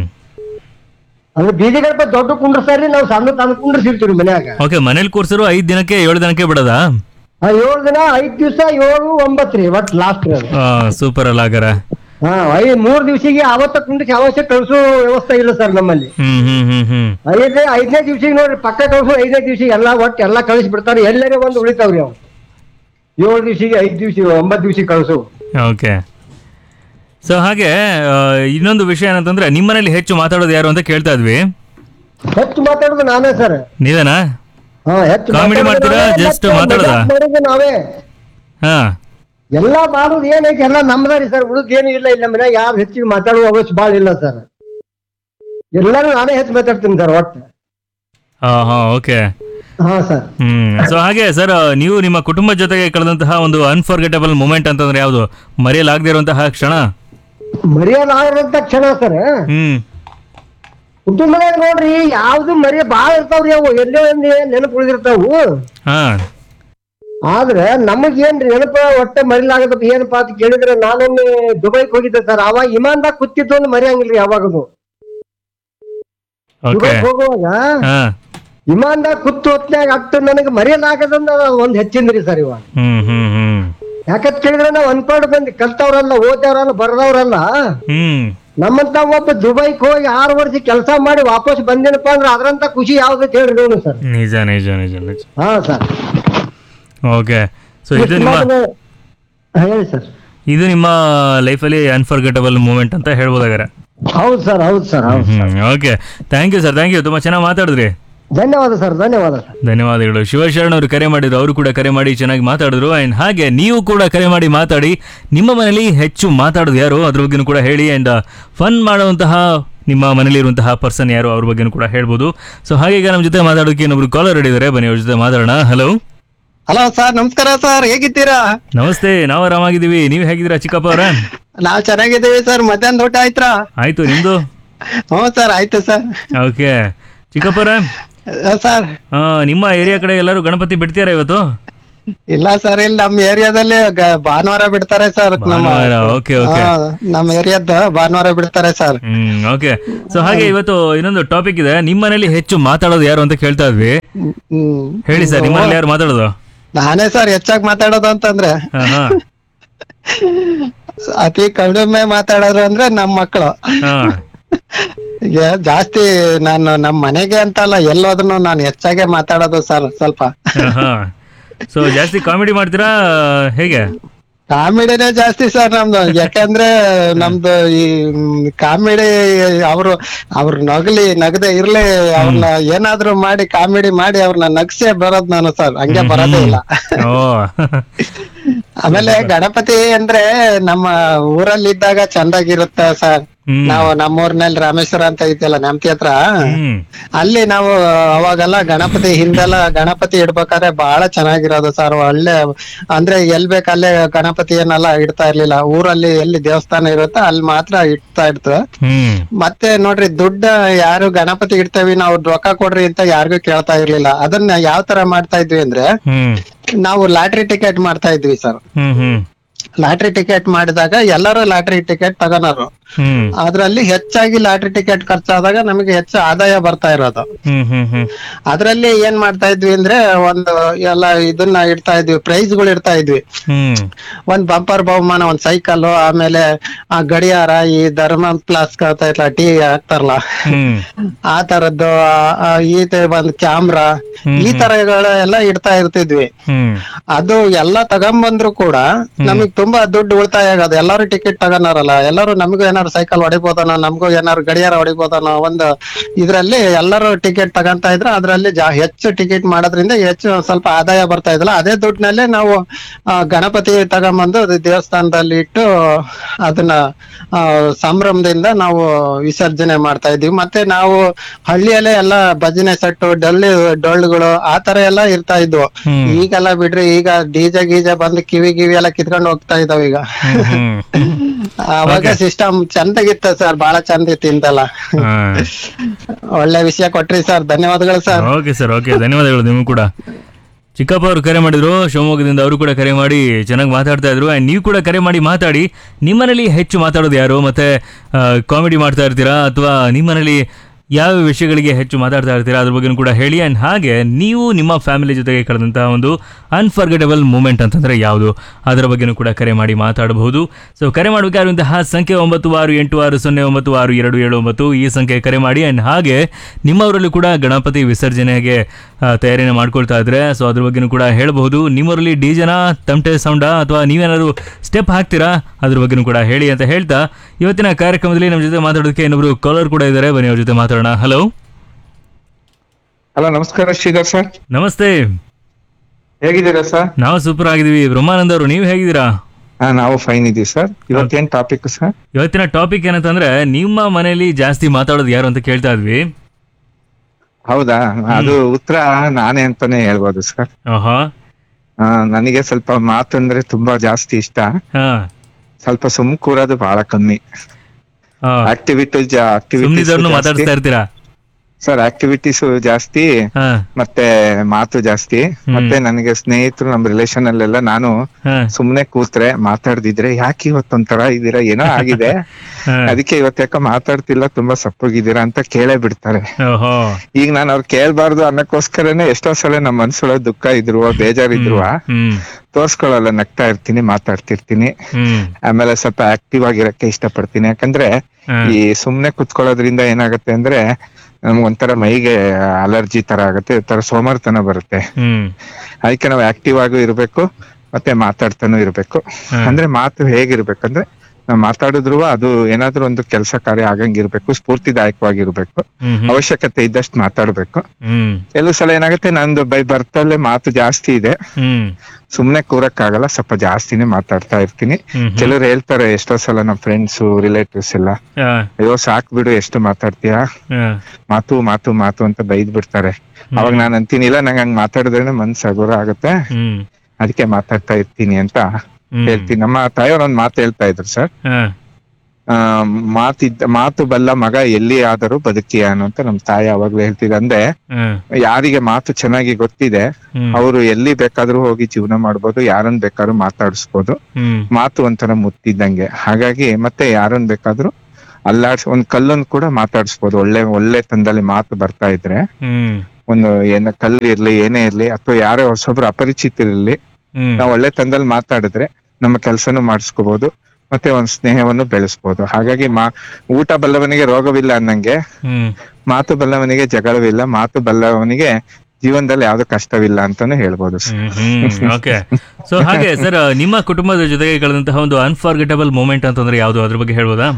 ಅಂದ್ರೆ ಬೀದಿ ಗಣಪತಿ ದೊಡ್ಡ ಕುಂಡ್ರಸ್ತಾರ್ರಿ ನಾವು ಸಣ್ಣ ತಂದು ಕುಂಡ್ರಸಿರ್ತೀವಿ ಮನ್ಯಾಗ ಓಕೆ ಮನೇಲಿ ಕೂರ್ಸಿರೋ ಐದ್ ದಿನಕ್ಕೆ ಏಳು ದಿನಕ್ಕೆ ಬಿಡೋದಾ ಆ ಏಳು ದಿನ ಐದ್ ದಿವಸ ಏಳು ಒಂಬತ್ತು ರೀ ಒಟ್ ಲಾಸ್ಟ್ ರೀ ಅದು ಸೂಪರ್ ಅಲ್ಲ ಹಾಗಾರ ಹಾ ಐ ಮೂರ್ ದಿವಸಿಗೆ ಅವತ್ತ ಕುಂಡ್ರಿಸಿ ಅವಶ್ಯ ಕಳ್ಸೋ ವ್ಯವಸ್ಥೆ ಇಲ್ಲ ಸರ್ ನಮ್ಮಲ್ಲಿ ಹ್ಮ್ ಹ್ಮ್ ಹ್ಮ್ ಹ್ಮ್ ಐದನೇ ಐದನೇ ದಿವ್ಸಿಗೆ ನೋಡ್ರಿ ಪಕ್ಕ ಕಳ್ಸೋ ಐದನೇ ದಿವ್ಸಿಗೆ ಎಲ್ಲಾ ಒಟ್ಟು ಎಲ್ಲಾ ಕಳಿಸಿ ಬಿಡ್ತಾರೆ ಎಲ್ಲರೇ ಒಂದು ಉಳಿತಾವ್ರಿ ಅವು ಏಳು ದಿವ್ಸಿಗೆ ಐದ್ ದಿವ್ಸ ಒಂಬತ್ತು ದಿವ್ಸಿಗೆ ಕಳ್ಸು ಓಕೆ ಸೊ ಹಾಗೆ ಆ, ಇನ್ನೊಂದು ವಿಷಯ ಏನಂತಂದ್ರೆ ನಿಮ್ಮನೇಲಿ ಹೆಚ್ಚು ಮಾತಾಡೋದು ಯಾರು ಅಂತ ಕೇಳ್ತಾ ಇದ್ವಿ ಹೆಚ್ಚು ಮಾತಾಡೋದು ನಾವೇ ಸರ್ ನೀವೇನಾ ಹಾ ಹೆಚ್ಚು Comedy ಮಾತಾಡೋದು ಮಾಡ್ತೀರಾ? ನಾವೇ, Just ಮತ್ತೆ ಮಾತಾಡೋದಾ? ಮಜಾಕ್ ಮಾಡೋದು ನಾವೇ ಹಾ ಎಲ್ಲಾ ಮಾಡೋದು ಏನೈತಿ ಎಲ್ಲ ನಮ್ದಾರಿ ಸರ್ ಉಳಿದ್ ಏನು ಇಲ್ಲ ಇಲ್ಲ ಮನ್ಯಾಗ ಯಾರು ಹೆಚ್ಚಿಗೆ ಮಾತಾಡುವ ಅವಶ್ಯ ಭಾಳ ಇಲ್ಲ ಸರ್ ಎಲ್ಲರೂ ನಾನೇ ಹೆಚ್ಚು ಮಾತಾಡ್ತೀನಿ ಸರ್ ಒಟ್ಟು ಹಾ ಹಾ ಓಕೆ ಹಾ ಸರ್ ಹ್ಮ್ ಸೊ ಹಾಗೆ ಸರ್ ನೀವು ನಿಮ್ಮ ಕುಟುಂಬದ ಜೊತೆಗೆ ಕಳೆದಂತಹ ಒಂದು ಅನ್ಫರ್ಗೆಟಬಲ್ ಮೂಮೆಂಟ್ ಅಂತಂದ್ರೆ ಯಾವುದು ಮರೆಯಲಾಗದೇ ಇರುವಂತಹ ಕ್ಷಣ ಮರೆಯಲಾಗದಂತ ಕ್ಷಣ ಸರ್ ಹ್ಮ್ ಕುಟುಂಬದಾಗ ನೋಡ್ರಿ ಯಾವ್ದು ಮರಿ ಬಾಳ ಇರ್ತಾವ್ರಿ ಅವು ಎಲ್ಲೋ ಒಂದ್ ನೆನಪು ಉಳಿದಿರ್ತಾವು ಹಾ ಆದ್ರೆ ನಮಗ್ ಏನ್ರಿ ನೆನಪ ಒಟ್ಟ ಮರಿಲಾಗದಪ್ಪ ಏನಪ್ಪಾ ಅಂತ ಕೇಳಿದ್ರೆ ನಾನೊಮ್ಮೆ ದುಬೈಗ್ ಹೋಗಿದ್ದೆ ಸರ್ ಅವಾಗ ಇಮಾನ್ದಾಗ ಕೂತಿದ್ದು ಒಂದು ಮರಿಯಂಗಿಲ್ರಿ ಯಾವಾಗದು ಓಕೆ ದುಬೈಗ್ ಹೋಗುವಾಗ ಹಾ ಇಮಾನ್ದಾಗ ಕೂತು ಹೊತ್ನ್ಯಾಗ ಅಟ್ಟು ನನಗೆ ಮರೆಯಲಾಗದಂದ ಒಂದ್ ಹೆಚ್ಚಿಂದ್ರಿ ಸರ್ ಇವಾಗ ಹ್ಮ್ ಹ್ಮ್ ಹ್ಮ್ ಯಾಕಂತ ಕೇಳಿದ್ರೆ ನಾವು ಅನ್ಪಡ್ ಬಂದು ಕಲ್ತವ್ರಲ್ಲ ಓದವ್ರಲ್ಲ ಬರ್ದವ್ರಲ್ಲ ಹ್ಮ್ ನಮ್ಮಂತ ಒಬ್ಬ ದುಬೈಕ್ ಹೋಗಿ ಆರು ವರ್ಷ ಕೆಲಸ ಮಾಡಿ ವಾಪಸ್ ಬಂದಿನಪ್ಪ ಅಂದ್ರೆ ಅದ್ರಂತ ಖುಷಿ ಯಾವ್ದು ಹೇಳ್ರಿ ನೀವು ಸರ್ ನಿಜ ನಿಜ ನಿಜ ನಿಜ ಹಾ ಸರ್ ಓಕೆ ಸೊ ಇದು ನಿಮ್ಮ ಹೇಳಿ ಸರ್ ಇದು ನಿಮ್ಮ ಲೈಫಲ್ಲಿ ಅನ್ಫರ್ಗೆಟಬಲ್ ಮೂಮೆಂಟ್ ಅಂತ ಹೇಳ್ಬೋದಾಗಾರೆ ಹೌದು ಸರ್ ಹೌದು ಸರ್ ಹೌದು hmm okay thank you sir thank you ತುಂಬಾ ಚೆನ್ನಾಗಿ ಮಾತಾಡಿದ್ರಿ ಧನ್ಯವಾದ ಸರ್ ಧನ್ಯವಾದ ಸರ್ ಧನ್ಯವಾದಗಳು ಶಿವಶರಣ್ ಅವರು ಕರೆ ಮಾಡಿದ್ರು ಅವರು ಕೂಡ ಕರೆ ಮಾಡಿ ಚೆನ್ನಾಗಿ ಮಾತಾಡಿದ್ರು ಅಂಡ್ ಹಾಗೆ ನೀವು ಕೂಡ ಕರೆ ಮಾಡಿ ಮಾತಾಡಿ ನಿಮ್ಮ ಮನೇಲಿ ಹೆಚ್ಚು ಮಾತಾಡೋದು ಯಾರು ಅದ್ರ ಬಗ್ಗೆನೂ ಕೂಡ ಹೇಳಿ ಅಂಡ್ ಫನ್ ಮಾಡುವಂತಹ ನಿಮ್ಮ ಮನೇಲಿ ಇರುವಂತಹ ಪರ್ಸನ್ ಯಾರು ಅವ್ರ ಬಗ್ಗೆನೂ ಕೂಡ ಹೇಳ್ಬೋದು ಸೊ ಹಾಗೆ ಈಗ ನಮ್ಮ ಜೊತೆ ಮಾತಾಡೋದಕ್ಕೆ ಇನ್ನೊಬ್ರು ಕಾಲರ್ ಇದ್ದಾರೆ ಬನ್ನಿ ಅವ್ರ ಜೊತೆ ಮಾತಾಡೋಣ ಹಲೋ ಹಲೋ ಸರ್ ನಮಸ್ಕಾರ ಸರ್ ಹೇಗಿದ್ದೀರಾ ನಮಸ್ತೆ ನಾವು ಆರಾಮಾಗಿದ್ದೀವಿ ನೀವು ಹೇಗಿದ್ದೀರಾ ಚಿಕ್ಕಪ್ಪ ಅವರ ನಾವ್ ಚೆನ್ನಾಗಿದ್ದೀವಿ ಸರ್ ಮಧ್ಯಾಹ್ನ ಊಟ ಆಯ್ತಾ ಆಯ್ತು ನಿಮ್ದು ಹ್ಞೂ ಸರ್ ಆಯ್ತು ಸರ್ ಓಕೆ ಚಿಕ್ಕಪ್ಪರ ಸರ್ ನಿಮ್ಮ ಏರಿಯಾ ಕಡೆ ಎಲ್ಲರೂ ಗಣಪತಿ ಬಿಡ್ತೀರಾ ಇವತ್ತು ಇಲ್ಲ ಸರ್ ಇಲ್ಲಿ ನಮ್ಮ ಏರಿಯಾದಲ್ಲಿ ಗ- ಭಾನುವಾರ ಬಿಡ್ತಾರೆ ಸರ್ ನಮ್ಮ ಭಾನುವಾರ, okay, okay. ಹಾ, ನಮ್ಮ ಏರಿಯಾದ ಭಾನುವಾರ ಬಿಡ್ತಾರೆ ಸರ್ ಹ್ಮ್ ಓಕೆ ಸೊ ಹಾಗೆ ಇವತ್ತು ಇನ್ನೊಂದು ಟಾಪಿಕ್ ಇದೆ ನಿಮ್ಮ ಮನೇಲಿ ಹೆಚ್ಚು ಮಾತಾಡೋದು ಯಾರು ಅಂತ ಕೇಳ್ತಾ ಇದ್ವಿ ಹ್ಮ್ ಹೇಳಿ ಸರ್ ನಿಮ್ಮ ಮನೇಲಿ ಯಾರು ಮಾತಾಡೋದು ನಾನೇ ಸರ್ ಹೆಚ್ಚಾಗಿ ಮಾತಾಡೋದು ಅಂತಂದ್ರೆ ಹಾ, ಹಾ. ಅತಿ ಕಡಿಮೆ ಮಾತಾಡೋದು ಅಂದ್ರೆ ನಮ್ಮ ಮಕ್ಕಳು ಹಾ. ಈಗ ಜಾಸ್ತಿ ನಾನು ನಮ್ಮ ಮನೆಗೆ ಅಂತಲ್ಲ ಎಲ್ಲೋದ್ರು ನಾನು ಹೆಚ್ಚಾಗೆ ಮಾತಾಡೋದು ಸರ್ ಸ್ವಲ್ಪ ಸೊ ಜಾಸ್ತಿ ಕಾಮಿಡಿ ಮಾಡ್ತೀರಾ ಹೇಗೆ ಕಾಮಿಡಿನೇ ಜಾಸ್ತಿ ಸರ್ ನಮ್ದು ಯಾಕಂದ್ರೆ ನಮ್ದು ಈ ಕಾಮಿಡಿ ಅವರು ಅವ್ರ ನಗಲಿ ನಗದೆ ಇರ್ಲಿ ಅವ್ರನ್ನ ಏನಾದ್ರೂ ಮಾಡಿ ಕಾಮಿಡಿ ಮಾಡಿ ಅವ್ರನ್ನ ನಗ್ಸೇ ಬರೋದ್ ನಾನು ಸರ್ ಹಂಗೆ ಬರೋದೇ ಇಲ್ಲ ಓ ಆಮೇಲೆ ಗಣಪತಿ ಅಂದ್ರೆ ನಮ್ಮ ಊರಲ್ಲಿ ಇದ್ದಾಗ ಚಂದಾಗಿರುತ್ತೆ ಸರ್ ನಾವು ನಮ್ಮೂರ್ನಲ್ಲಿ ರಾಮೇಶ್ವರ ಅಂತ ಐತಿಲ್ಲ ನಮ್ತಿ ಹತ್ರ ಅಲ್ಲಿ ನಾವು ಅವಾಗೆಲ್ಲ ಗಣಪತಿ ಹಿಂದೆಲ್ಲ ಗಣಪತಿ ಇಡ್ಬೇಕಾದ್ರೆ ಬಹಳ ಚೆನ್ನಾಗಿರೋದು ಸರ್ ಒಳ್ಳೆ ಅಂದ್ರೆ ಎಲ್ ಬೇಕ್ ಅಲ್ಲೇ ಗಣಪತಿಯನ್ನೆಲ್ಲ ಇಡ್ತಾ ಇರ್ಲಿಲ್ಲ ಊರಲ್ಲಿ ಎಲ್ಲಿ ದೇವಸ್ಥಾನ ಇರುತ್ತೋ ಅಲ್ಲಿ ಮಾತ್ರ ಇಡ್ತಾ ಇಡ್ತು ಹ್ಮ್ ಮತ್ತೆ ನೋಡ್ರಿ ದುಡ್ಡ ಯಾರು ಗಣಪತಿ ಇಡ್ತೇವಿ ನಾವು ರೊಕ್ಕ ಕೊಡ್ರಿ ಅಂತ ಯಾರಿಗೂ ಕೇಳ್ತಾ ಇರ್ಲಿಲ್ಲ ಅದನ್ನ ಯಾವ ತರ ಮಾಡ್ತಾ ಇದ್ವಿ ಅಂದ್ರೆ ಹ್ಮ್ ನಾವು ಲಾಟ್ರಿ ಟಿಕೆಟ್ ಮಾಡ್ತಾ ಇದ್ವಿ sir hmm hmm lottery ticket ಮಾಡಿದಾಗ ಎಲ್ಲರೂ ಲಾಟ್ರಿ ಟಿಕೆಟ್ ತಗೋನಾರು ಹ್ಮ್ ಅದ್ರಲ್ಲಿ ಹೆಚ್ಚಾಗಿ ಲಾಟ್ರಿ ಟಿಕೆಟ್ ಖರ್ಚಾದಾಗ ನಮಗೆ ಹೆಚ್ಚು ಆದಾಯ ಬರ್ತಾ ಇರೋದು ಹ್ಮ್ ಹ್ಮ್ ಹ್ಮ್ ಅದ್ರಲ್ಲಿ ಏನ್ ಮಾಡ್ತಾ ಇದ್ವಿ ಅಂದ್ರೆ ಒಂದು ಎಲ್ಲ ಇದನ್ನ ಇಡ್ತಾ ಇದ್ವಿ ಪ್ರೈಸ್ ಗಳು ಇಡ್ತಾ ಇದ್ವಿ ಹ್ಮ್ ಒಂದ್ ಬಂಪರ್ ಬಹುಮಾನ ಒಂದ್ ಸೈಕಲ್ ಆಮೇಲೆ ಆ ಗಡಿಯಾರ ಈ ಧರ್ಮ ಪ್ಲಾಸ್ ಇಲ್ಲ ಟಿ ಹಾಕ್ತಾರಲ್ಲ ಹ್ಮ್ ಆ ತರದ್ದು ಆ- ಆ ಈ ತರ ಒಂದ್ ಕ್ಯಾಮ್ರಾ ಈ ತರಗಳು ಎಲ್ಲ ಇಡ್ತಾ ಇರ್ತಿದ್ವಿ ಹ್ಮ್ ಅದು ಎಲ್ಲ ತಗೊಂಬಂದ್ರು ಕೂಡ ನಮಗ್ ತುಂಬಾ ದುಡ್ಡು ಉಳಿತಾಯ ಆಗೋದು ಎಲ್ಲಾರು ಟಿಕೆಟ್ ತಗೋನಾರಲ್ಲ ಎಲ್ಲರೂ ನಮಗೂ ಏನಾರು ಸೈಕಲ್ ಹೊಡಿಬೋದನೋ ನಮಗೂ ಏನಾರು ಗಡಿಯಾರ ಹೊಡಿಬೋದನೋ ಒಂದು ಇದ್ರಲ್ಲಿ ಎಲ್ಲರೂ ಟಿಕೆಟ್ ತಗೊಂತ ಇದ್ರೆ ಅದ್ರಲ್ಲಿ ಜಾ ಹೆಚ್ಚು ಟಿಕೆಟ್ ಮಾಡೋದ್ರಿಂದ ಹೆಚ್ಚು ಸ್ವಲ್ಪ ಆದಾಯ ಬರ್ತಾ ಇದ್ದಲ್ಲ ಅದೇ ದುಡ್ಡಿನಲ್ಲೇ ನಾವು ಆ, ಗಣಪತಿ ತಗೊಂಬಂದು ಅದು ದೇವಸ್ಥಾನದಲ್ಲಿ ಇಟ್ಟು ಅದನ್ನ ಆ, ಸಂಭ್ರಮದಿಂದ ನಾವು ವಿಸರ್ಜನೆ ಮಾಡ್ತಾ ಇದ್ವಿ ಮತ್ತೆ ನಾವು ಹಳ್ಳಿಯಲ್ಲೇ ಎಲ್ಲ ಭಜನೆ ಸೆಟ್ಟು ಡೊಳ್ಳಿ ಡೊಳ್ಳುಗಳು ಆ ತರ ಎಲ್ಲ ಇರ್ತಾ ಇದ್ವು ಈಗೆಲ್ಲ ಬಿಡ್ರಿ ಈಗ ಡಿಜೆ ಗೀಜೆ ಬಂದು ಕಿವಿ ಗಿವಿ ಎಲ್ಲ ಕಿತ್ಕೊಂಡು ಹೋಗ್ತಾ ಇದಾವ ಈಗ ಅವಾಗ ಸಿಸ್ಟಮ್ ಚಂದಾಗಿತ್ತು ಸರ್ ಬಹಳ ಚಂದ ಇತ್ತು ಇಂತೆಲ್ಲ ಒಳ್ಳೆ ವಿಷಯ ಕೊಟ್ರಿ ಸರ್ ಧನ್ಯವಾದಗಳು ಸರ್ ಓಕೆ ಸರ್ ಓಕೆ ಧನ್ಯವಾದಗಳು ನಿಮಗೂ ಕೂಡ ಚಿಕ್ಕಪ್ಪ ಅವರು ಕರೆ ಮಾಡಿದ್ರು ಶಿವಮೊಗ್ಗದಿಂದ ಅವರು ಕೂಡ ಕರೆ ಮಾಡಿ ಚೆನ್ನಾಗಿ ಮಾತಾಡ್ತಾ ಇದ್ರು ಆ್ಯಂಡ್ ನೀವು ಕೂಡ ಕರೆ ಮಾಡಿ ಮಾತಾಡಿ ನಿಮ್ಮನೇಲಿ ಹೆಚ್ಚು ಮಾತಾಡೋದು ಯಾರು ಮತ್ತೆ ಕಾಮಿಡಿ ಮಾಡ್ತಾ ಇರ್ತೀರಾ ಅಥವಾ ನಿಮ್ಮನೇಲಿ ಯಾವ ವಿಷಯಗಳಿಗೆ ಹೆಚ್ಚು ಮಾತಾಡ್ತಾ ಇರ್ತೀರಾ ಅದ್ರ ಬಗ್ಗೆನೂ ಕೂಡ ಹೇಳಿ ಆ್ಯಂಡ್ ಹಾಗೆ ನೀವು ನಿಮ್ಮ ಫ್ಯಾಮಿಲಿ ಜೊತೆಗೆ ಕಳೆದಂತಹ ಒಂದು ಅನ್ಫರ್ಗೆಟಬಲ್ ಮೂಮೆಂಟ್ ಅಂತಂದರೆ ಯಾವುದು ಅದರ ಬಗ್ಗೆನೂ ಕೂಡ ಕರೆ ಮಾಡಿ ಮಾತಾಡಬಹುದು ಸೊ ಕರೆ ಮಾಡಬೇಕಾಗಿರುವಂತಹ ಸಂಖ್ಯೆ ಒಂಬತ್ತು ಆರು ಎಂಟು ಆರು ಸೊನ್ನೆ ಒಂಬತ್ತು ಆರು ಎರಡು ಏಳು ಒಂಬತ್ತು ಈ ಸಂಖ್ಯೆ ಕರೆ ಮಾಡಿ ಆ್ಯಂಡ್ ಹಾಗೆ ನಿಮ್ಮವರಲ್ಲೂ ಕೂಡ ಗಣಪತಿ ವಿಸರ್ಜನೆಗೆ ಆ, ತಯಾರಿನ ಮಾಡ್ಕೊಳ್ತಾ ಇದ್ರೆ ಸೊ ಅದ್ರ ಬಗ್ಗೆನೂ ಕೂಡ ಹೇಳಬಹುದು ನಿಮ್ಮವರಲ್ಲಿ ಡಿ ಜನ ತಮಟೆ ಸೌಂಡಾ ಅಥವಾ ನೀವೇನಾದ್ರು ಸ್ಟೆಪ್ ಹಾಕ್ತೀರಾ ಅದ್ರ ಬಗ್ಗೆನೂ ಕೂಡ ಹೇಳಿ ಅಂತ ಹೇಳ್ತಾ ಇವತ್ತಿನ ಕಾರ್ಯಕ್ರಮದಲ್ಲಿ ನಮ್ಮ ಜೊತೆ ಮಾತಾಡೋದಕ್ಕೆ ಇನ್ನೊಬ್ರು ಕಾಲರ್ ಕೂಡ ಇದ್ದಾರೆ ಬನ್ನಿ ಅವ್ರ ಜೊತೆ ಮಾತಾಡೋಣ ಹಲೋ ಹಲೋ ನಮಸ್ಕಾರ ಶ್ರೀಧರ್ ಸರ್ ನಮಸ್ತೆ ಹೇಗಿದ್ದೀರಾ ಸರ್ ನಾವು ಸೂಪರ್ ಆಗಿದ್ದೀವಿ ಬ್ರಹ್ಮಾನಂದ ಅವರು ನೀವು ಹೇಗಿದ್ದೀರಾ ಹಾ ನಾವು ಫೈನ್ ಇದೀವಿ ಸರ್ ಇವತ್ತೇನ್ ಟಾಪಿಕ್ ಸರ್ ಇವತ್ತಿನ ಟಾಪಿಕ್ ಏನಂತಂದ್ರೆ ನಿಮ್ಮ ಮನೆಯಲ್ಲಿ ಜಾಸ್ತಿ ಮಾತಾಡೋದು ಯಾರು ಅಂತ ಕೇಳ್ತಾ ಇದ್ವಿ ಹೌದಾ ಅದು ಉತ್ತರ ನಾನೇ ಅಂತಾನೆ ಹೇಳ್ಬೋದು ಸರ್ ಆಹಾ ನನಗೆ ಸ್ವಲ್ಪ ಮಾತು ಅಂದ್ರೆ ತುಂಬಾ ಜಾಸ್ತಿ ಇಷ್ಟ ಹಾ ಸ್ವಲ್ಪ ಸುಮ್ ಕೂರೋದು ಬಹಳ ಕಮ್ಮಿ ಆಕ್ಟಿವಿಟಿ ಸುಮ್ನಿದವ್ರನ್ನು ಮಾತಾಡಿಸ್ತಾ ಇರ್ತೀರಾ ಸರ್ ಆಕ್ಟಿವಿಟೀಸ್ ಜಾಸ್ತಿ ಹಾ ಮತ್ತೆ ಮಾತು ಜಾಸ್ತಿ ಮತ್ತೆ ನನಗೆ ಸ್ನೇಹಿತರು ನಮ್ ರಿಲೇಶನ್ ಅಲ್ಲೆಲ್ಲ ನಾನು ಹಾ ಸುಮ್ನೆ ಕೂತ್ರೆ ಮಾತಾಡ್ದಿದ್ರೆ ಯಾಕೆ ಇವತ್ತೊಂಥರ ಇದೀರಾ ಏನೋ ಆಗಿದೆ ಹಾ. ಅದಕ್ಕೆ ಇವತ್ತು ಯಾಕೋ ಮಾತಾಡ್ತಿಲ್ಲ ತುಂಬಾ ಸಪ್ಪಗಿದ್ದೀರಾ ಅಂತ ಕೇಳೇ ಬಿಡ್ತಾರೆ ಓಹೋ ಈಗ ನಾನು ಅವ್ರು ಕೇಳ್ಬಾರ್ದು ಅನ್ನಕ್ಕೋಸ್ಕರನೇ ಎಷ್ಟೋ ಸಲ ನಮ್ಮ ಮನ್ಸೊಳಗೆ ದುಃಖ ಇದ್ರು ಬೇಜಾರಿದ್ರು ಹ್ಮ್ ತೋರ್ಸ್ಕೊಳಲ್ಲ ನಗ್ತಾ ಇರ್ತೀನಿ ಮಾತಾಡ್ತಿರ್ತೀನಿ ಹ್ಮ್ ಆಮೇಲೆ ಸ್ವಲ್ಪ ಆಕ್ಟಿವ್ ಆಗಿರಕ್ಕೆ ಇಷ್ಟಪಡ್ತೀನಿ ಯಾಕಂದ್ರೆ ಹಾ. ಈ ಸುಮ್ನೆ ಕುತ್ಕೊಳ್ಳೋದ್ರಿಂದ ಏನಾಗುತ್ತೆ ಅಂದ್ರೆ ನಮ್ಗೆ ಒಂಥರ ಮೈಗೆ ಅಲರ್ಜಿ ತರ ಆಗುತ್ತೆ ಒಂಥರ ಸೋಮಾರ್ತನ ಬರುತ್ತೆ ಹ್ಮ್ ಅದಕ್ಕೆ ನಾವು ಆಕ್ಟಿವ್ ಆಗೂ ಇರ್ಬೇಕು ಮತ್ತೆ ಮಾತಾಡ್ತಾನೂ ಇರ್ಬೇಕು ಹಾ. ಅಂದ್ರೆ ಮಾತು ಹೇಗಿರ್ಬೇಕಂದ್ರೆ ನಾವು ಮಾತಾಡಿದ್ರು ಅದು ಏನಾದ್ರೂ ಒಂದು ಕೆಲಸ ಕಾರ್ಯ ಆಗಂಗಿರ್ಬೇಕು ಸ್ಫೂರ್ತಿದಾಯಕವಾಗಿರ್ಬೇಕು ಹ್ಮ್ ಹ್ಮ್. ಅವಶ್ಯಕತೆ ಇದ್ದಷ್ಟು ಮಾತಾಡ್ಬೇಕು ಹ್ಮ್ ಕೆಲವು ಸಲ ಏನಾಗುತ್ತೆ ನಂದು ಬೈ ಬರ್ತಲ್ಲೇ ಮಾತು ಜಾಸ್ತಿ ಇದೆ ಹ್ಮ್ ಸುಮ್ನೆ ಕೂರಕ್ಕಾಗಲ್ಲ ಸ್ವಲ್ಪ ಜಾಸ್ತಿನೇ ಮಾತಾಡ್ತಾ ಇರ್ತೀನಿ ಹ್ಮ್ ಹ್ಮ್. ಕೆಲವ್ರು ಹೇಳ್ತಾರೆ ಎಷ್ಟೋ ಸಲ ನಮ್ಮ ಫ್ರೆಂಡ್ಸ್ ರಿಲೇಟಿವ್ಸ್ ಎಲ್ಲ ಹಾ, ಅಯ್ಯೋ ಸಾಕ್ ಬಿಡು ಎಷ್ಟು ಮಾತಾಡ್ತೀಯಾ ಹಾ. ಮಾತು ಮಾತು ಮಾತು ಅಂತ ಬೈದ್ ಬಿಡ್ತಾರೆ ಅವಾಗ ನಾನ್ ಅಂತೀನಿ ಇಲ್ಲ ನಂಗೆ ಹಂಗ್ ಮಾತಾಡಿದ್ರೇನೆ ಮನ್ಸ್ ಹಗುರ ಆಗುತ್ತೆ ಹ್ಮ್ ಅದಕ್ಕೆ ಮಾತಾಡ್ತಾ ಇರ್ತೀನಿ ಅಂತ ಹ್ಮ್. ಹೇಳ್ತೀನಿ ನಮ್ಮ ತಾಯಿಯವ್ರ ಒಂದ್ ಮಾತು ಹೇಳ್ತಾ ಇದ್ರು ಸರ್ ಹಾ. ಆ ಮಾತಿದ್ದ ಮಾತು ಬಲ್ಲ ಮಗ ಎಲ್ಲಿ ಆದರೂ ಬದುಕಿಯ ಅಂತ ನಮ್ ತಾಯಿ ಅವಾಗ್ಲೂ ಹೇಳ್ತಿದ್ದೆ ಅಂದ್ರೆ ಹಾ. ಯಾರಿಗೆ ಮಾತು ಚೆನ್ನಾಗಿ ಗೊತ್ತಿದೆ ಹ್ಮ್. ಅವರು ಎಲ್ಲಿ ಬೇಕಾದ್ರೂ ಹೋಗಿ ಜೀವನ ಮಾಡ್ಬೋದು ಯಾರನ್ನ ಬೇಕಾದ್ರೂ ಮಾತಾಡಿಸ್ಬೋದು ಹ್ಮ್ ಮಾತು ಒಂಥರ ಮುತ್ತಿದ್ದಂಗೆ ಹಾಗಾಗಿ ಮತ್ತೆ ಯಾರನ್ನ ಬೇಕಾದ್ರೂ ಅಲ್ಲಾಡ್ಸ್ ಒಂದ್ ಕಲ್ಲನ್ನು ಕೂಡ ಮಾತಾಡಿಸ್ಬೋದು ಒಳ್ಳೆ ಒಳ್ಳೆ ತಂದಲ್ಲಿ ಮಾತು ಬರ್ತಾ ಇದ್ರೆ ಹ್ಮ್ ಒಂದು ಏನ ಕಲ್ಲು ಇರ್ಲಿ ಏನೇ ಇರ್ಲಿ ಅಥವಾ ಯಾರೇ ಹೊಸೊಬ್ರು ಅಪರಿಚಿತರಿರ್ಲಿ ಹ್ಮ್ ನಾವು ಒಳ್ಳೆ ತಂದಲ್ಲಿ ಮಾತಾಡಿದ್ರೆ ನಮ್ಮ ಕೆಲ್ಸನೂ ಮಾಡಿಸ್ಕೋಬಹುದು ಮತ್ತೆ ಒಂದ್ ಸ್ನೇಹವನ್ನು ಬೆಳೆಸ್ಬೋದು ಹಾಗಾಗಿ ಮಾ ಊಟ ಬಲ್ಲವನಿಗೆ ರೋಗವಿಲ್ಲ ಅನ್ನಂಗೆ ಹ್ಮ್ ಮಾತು ಬಲ್ಲವನಿಗೆ ಜಗಳವಿಲ್ಲ ಮಾತು ಬಲ್ಲವನಿಗೆ ಜೀವನದಲ್ಲಿ ಯಾವ್ದು ಕಷ್ಟವಿಲ್ಲ ಅಂತಾನು ಹೇಳ್ಬೋದು ಸರ್ ಹ್ಮ್ ಓಕೆ ಸೊ ಹಾಗೆ ಸರ್ ನಿಮ್ಮ ಕುಟುಂಬದ ಜೊತೆಗೆ ಕಳೆದಂತಹ ಒಂದು ಅನ್ಫಾರ್ಗೆಟಬಲ್ ಮೂಮೆಂಟ್ ಅಂತಂದ್ರೆ ಯಾವುದು ಅದ್ರ ಬಗ್ಗೆ ಹೇಳ್ಬೋದಾ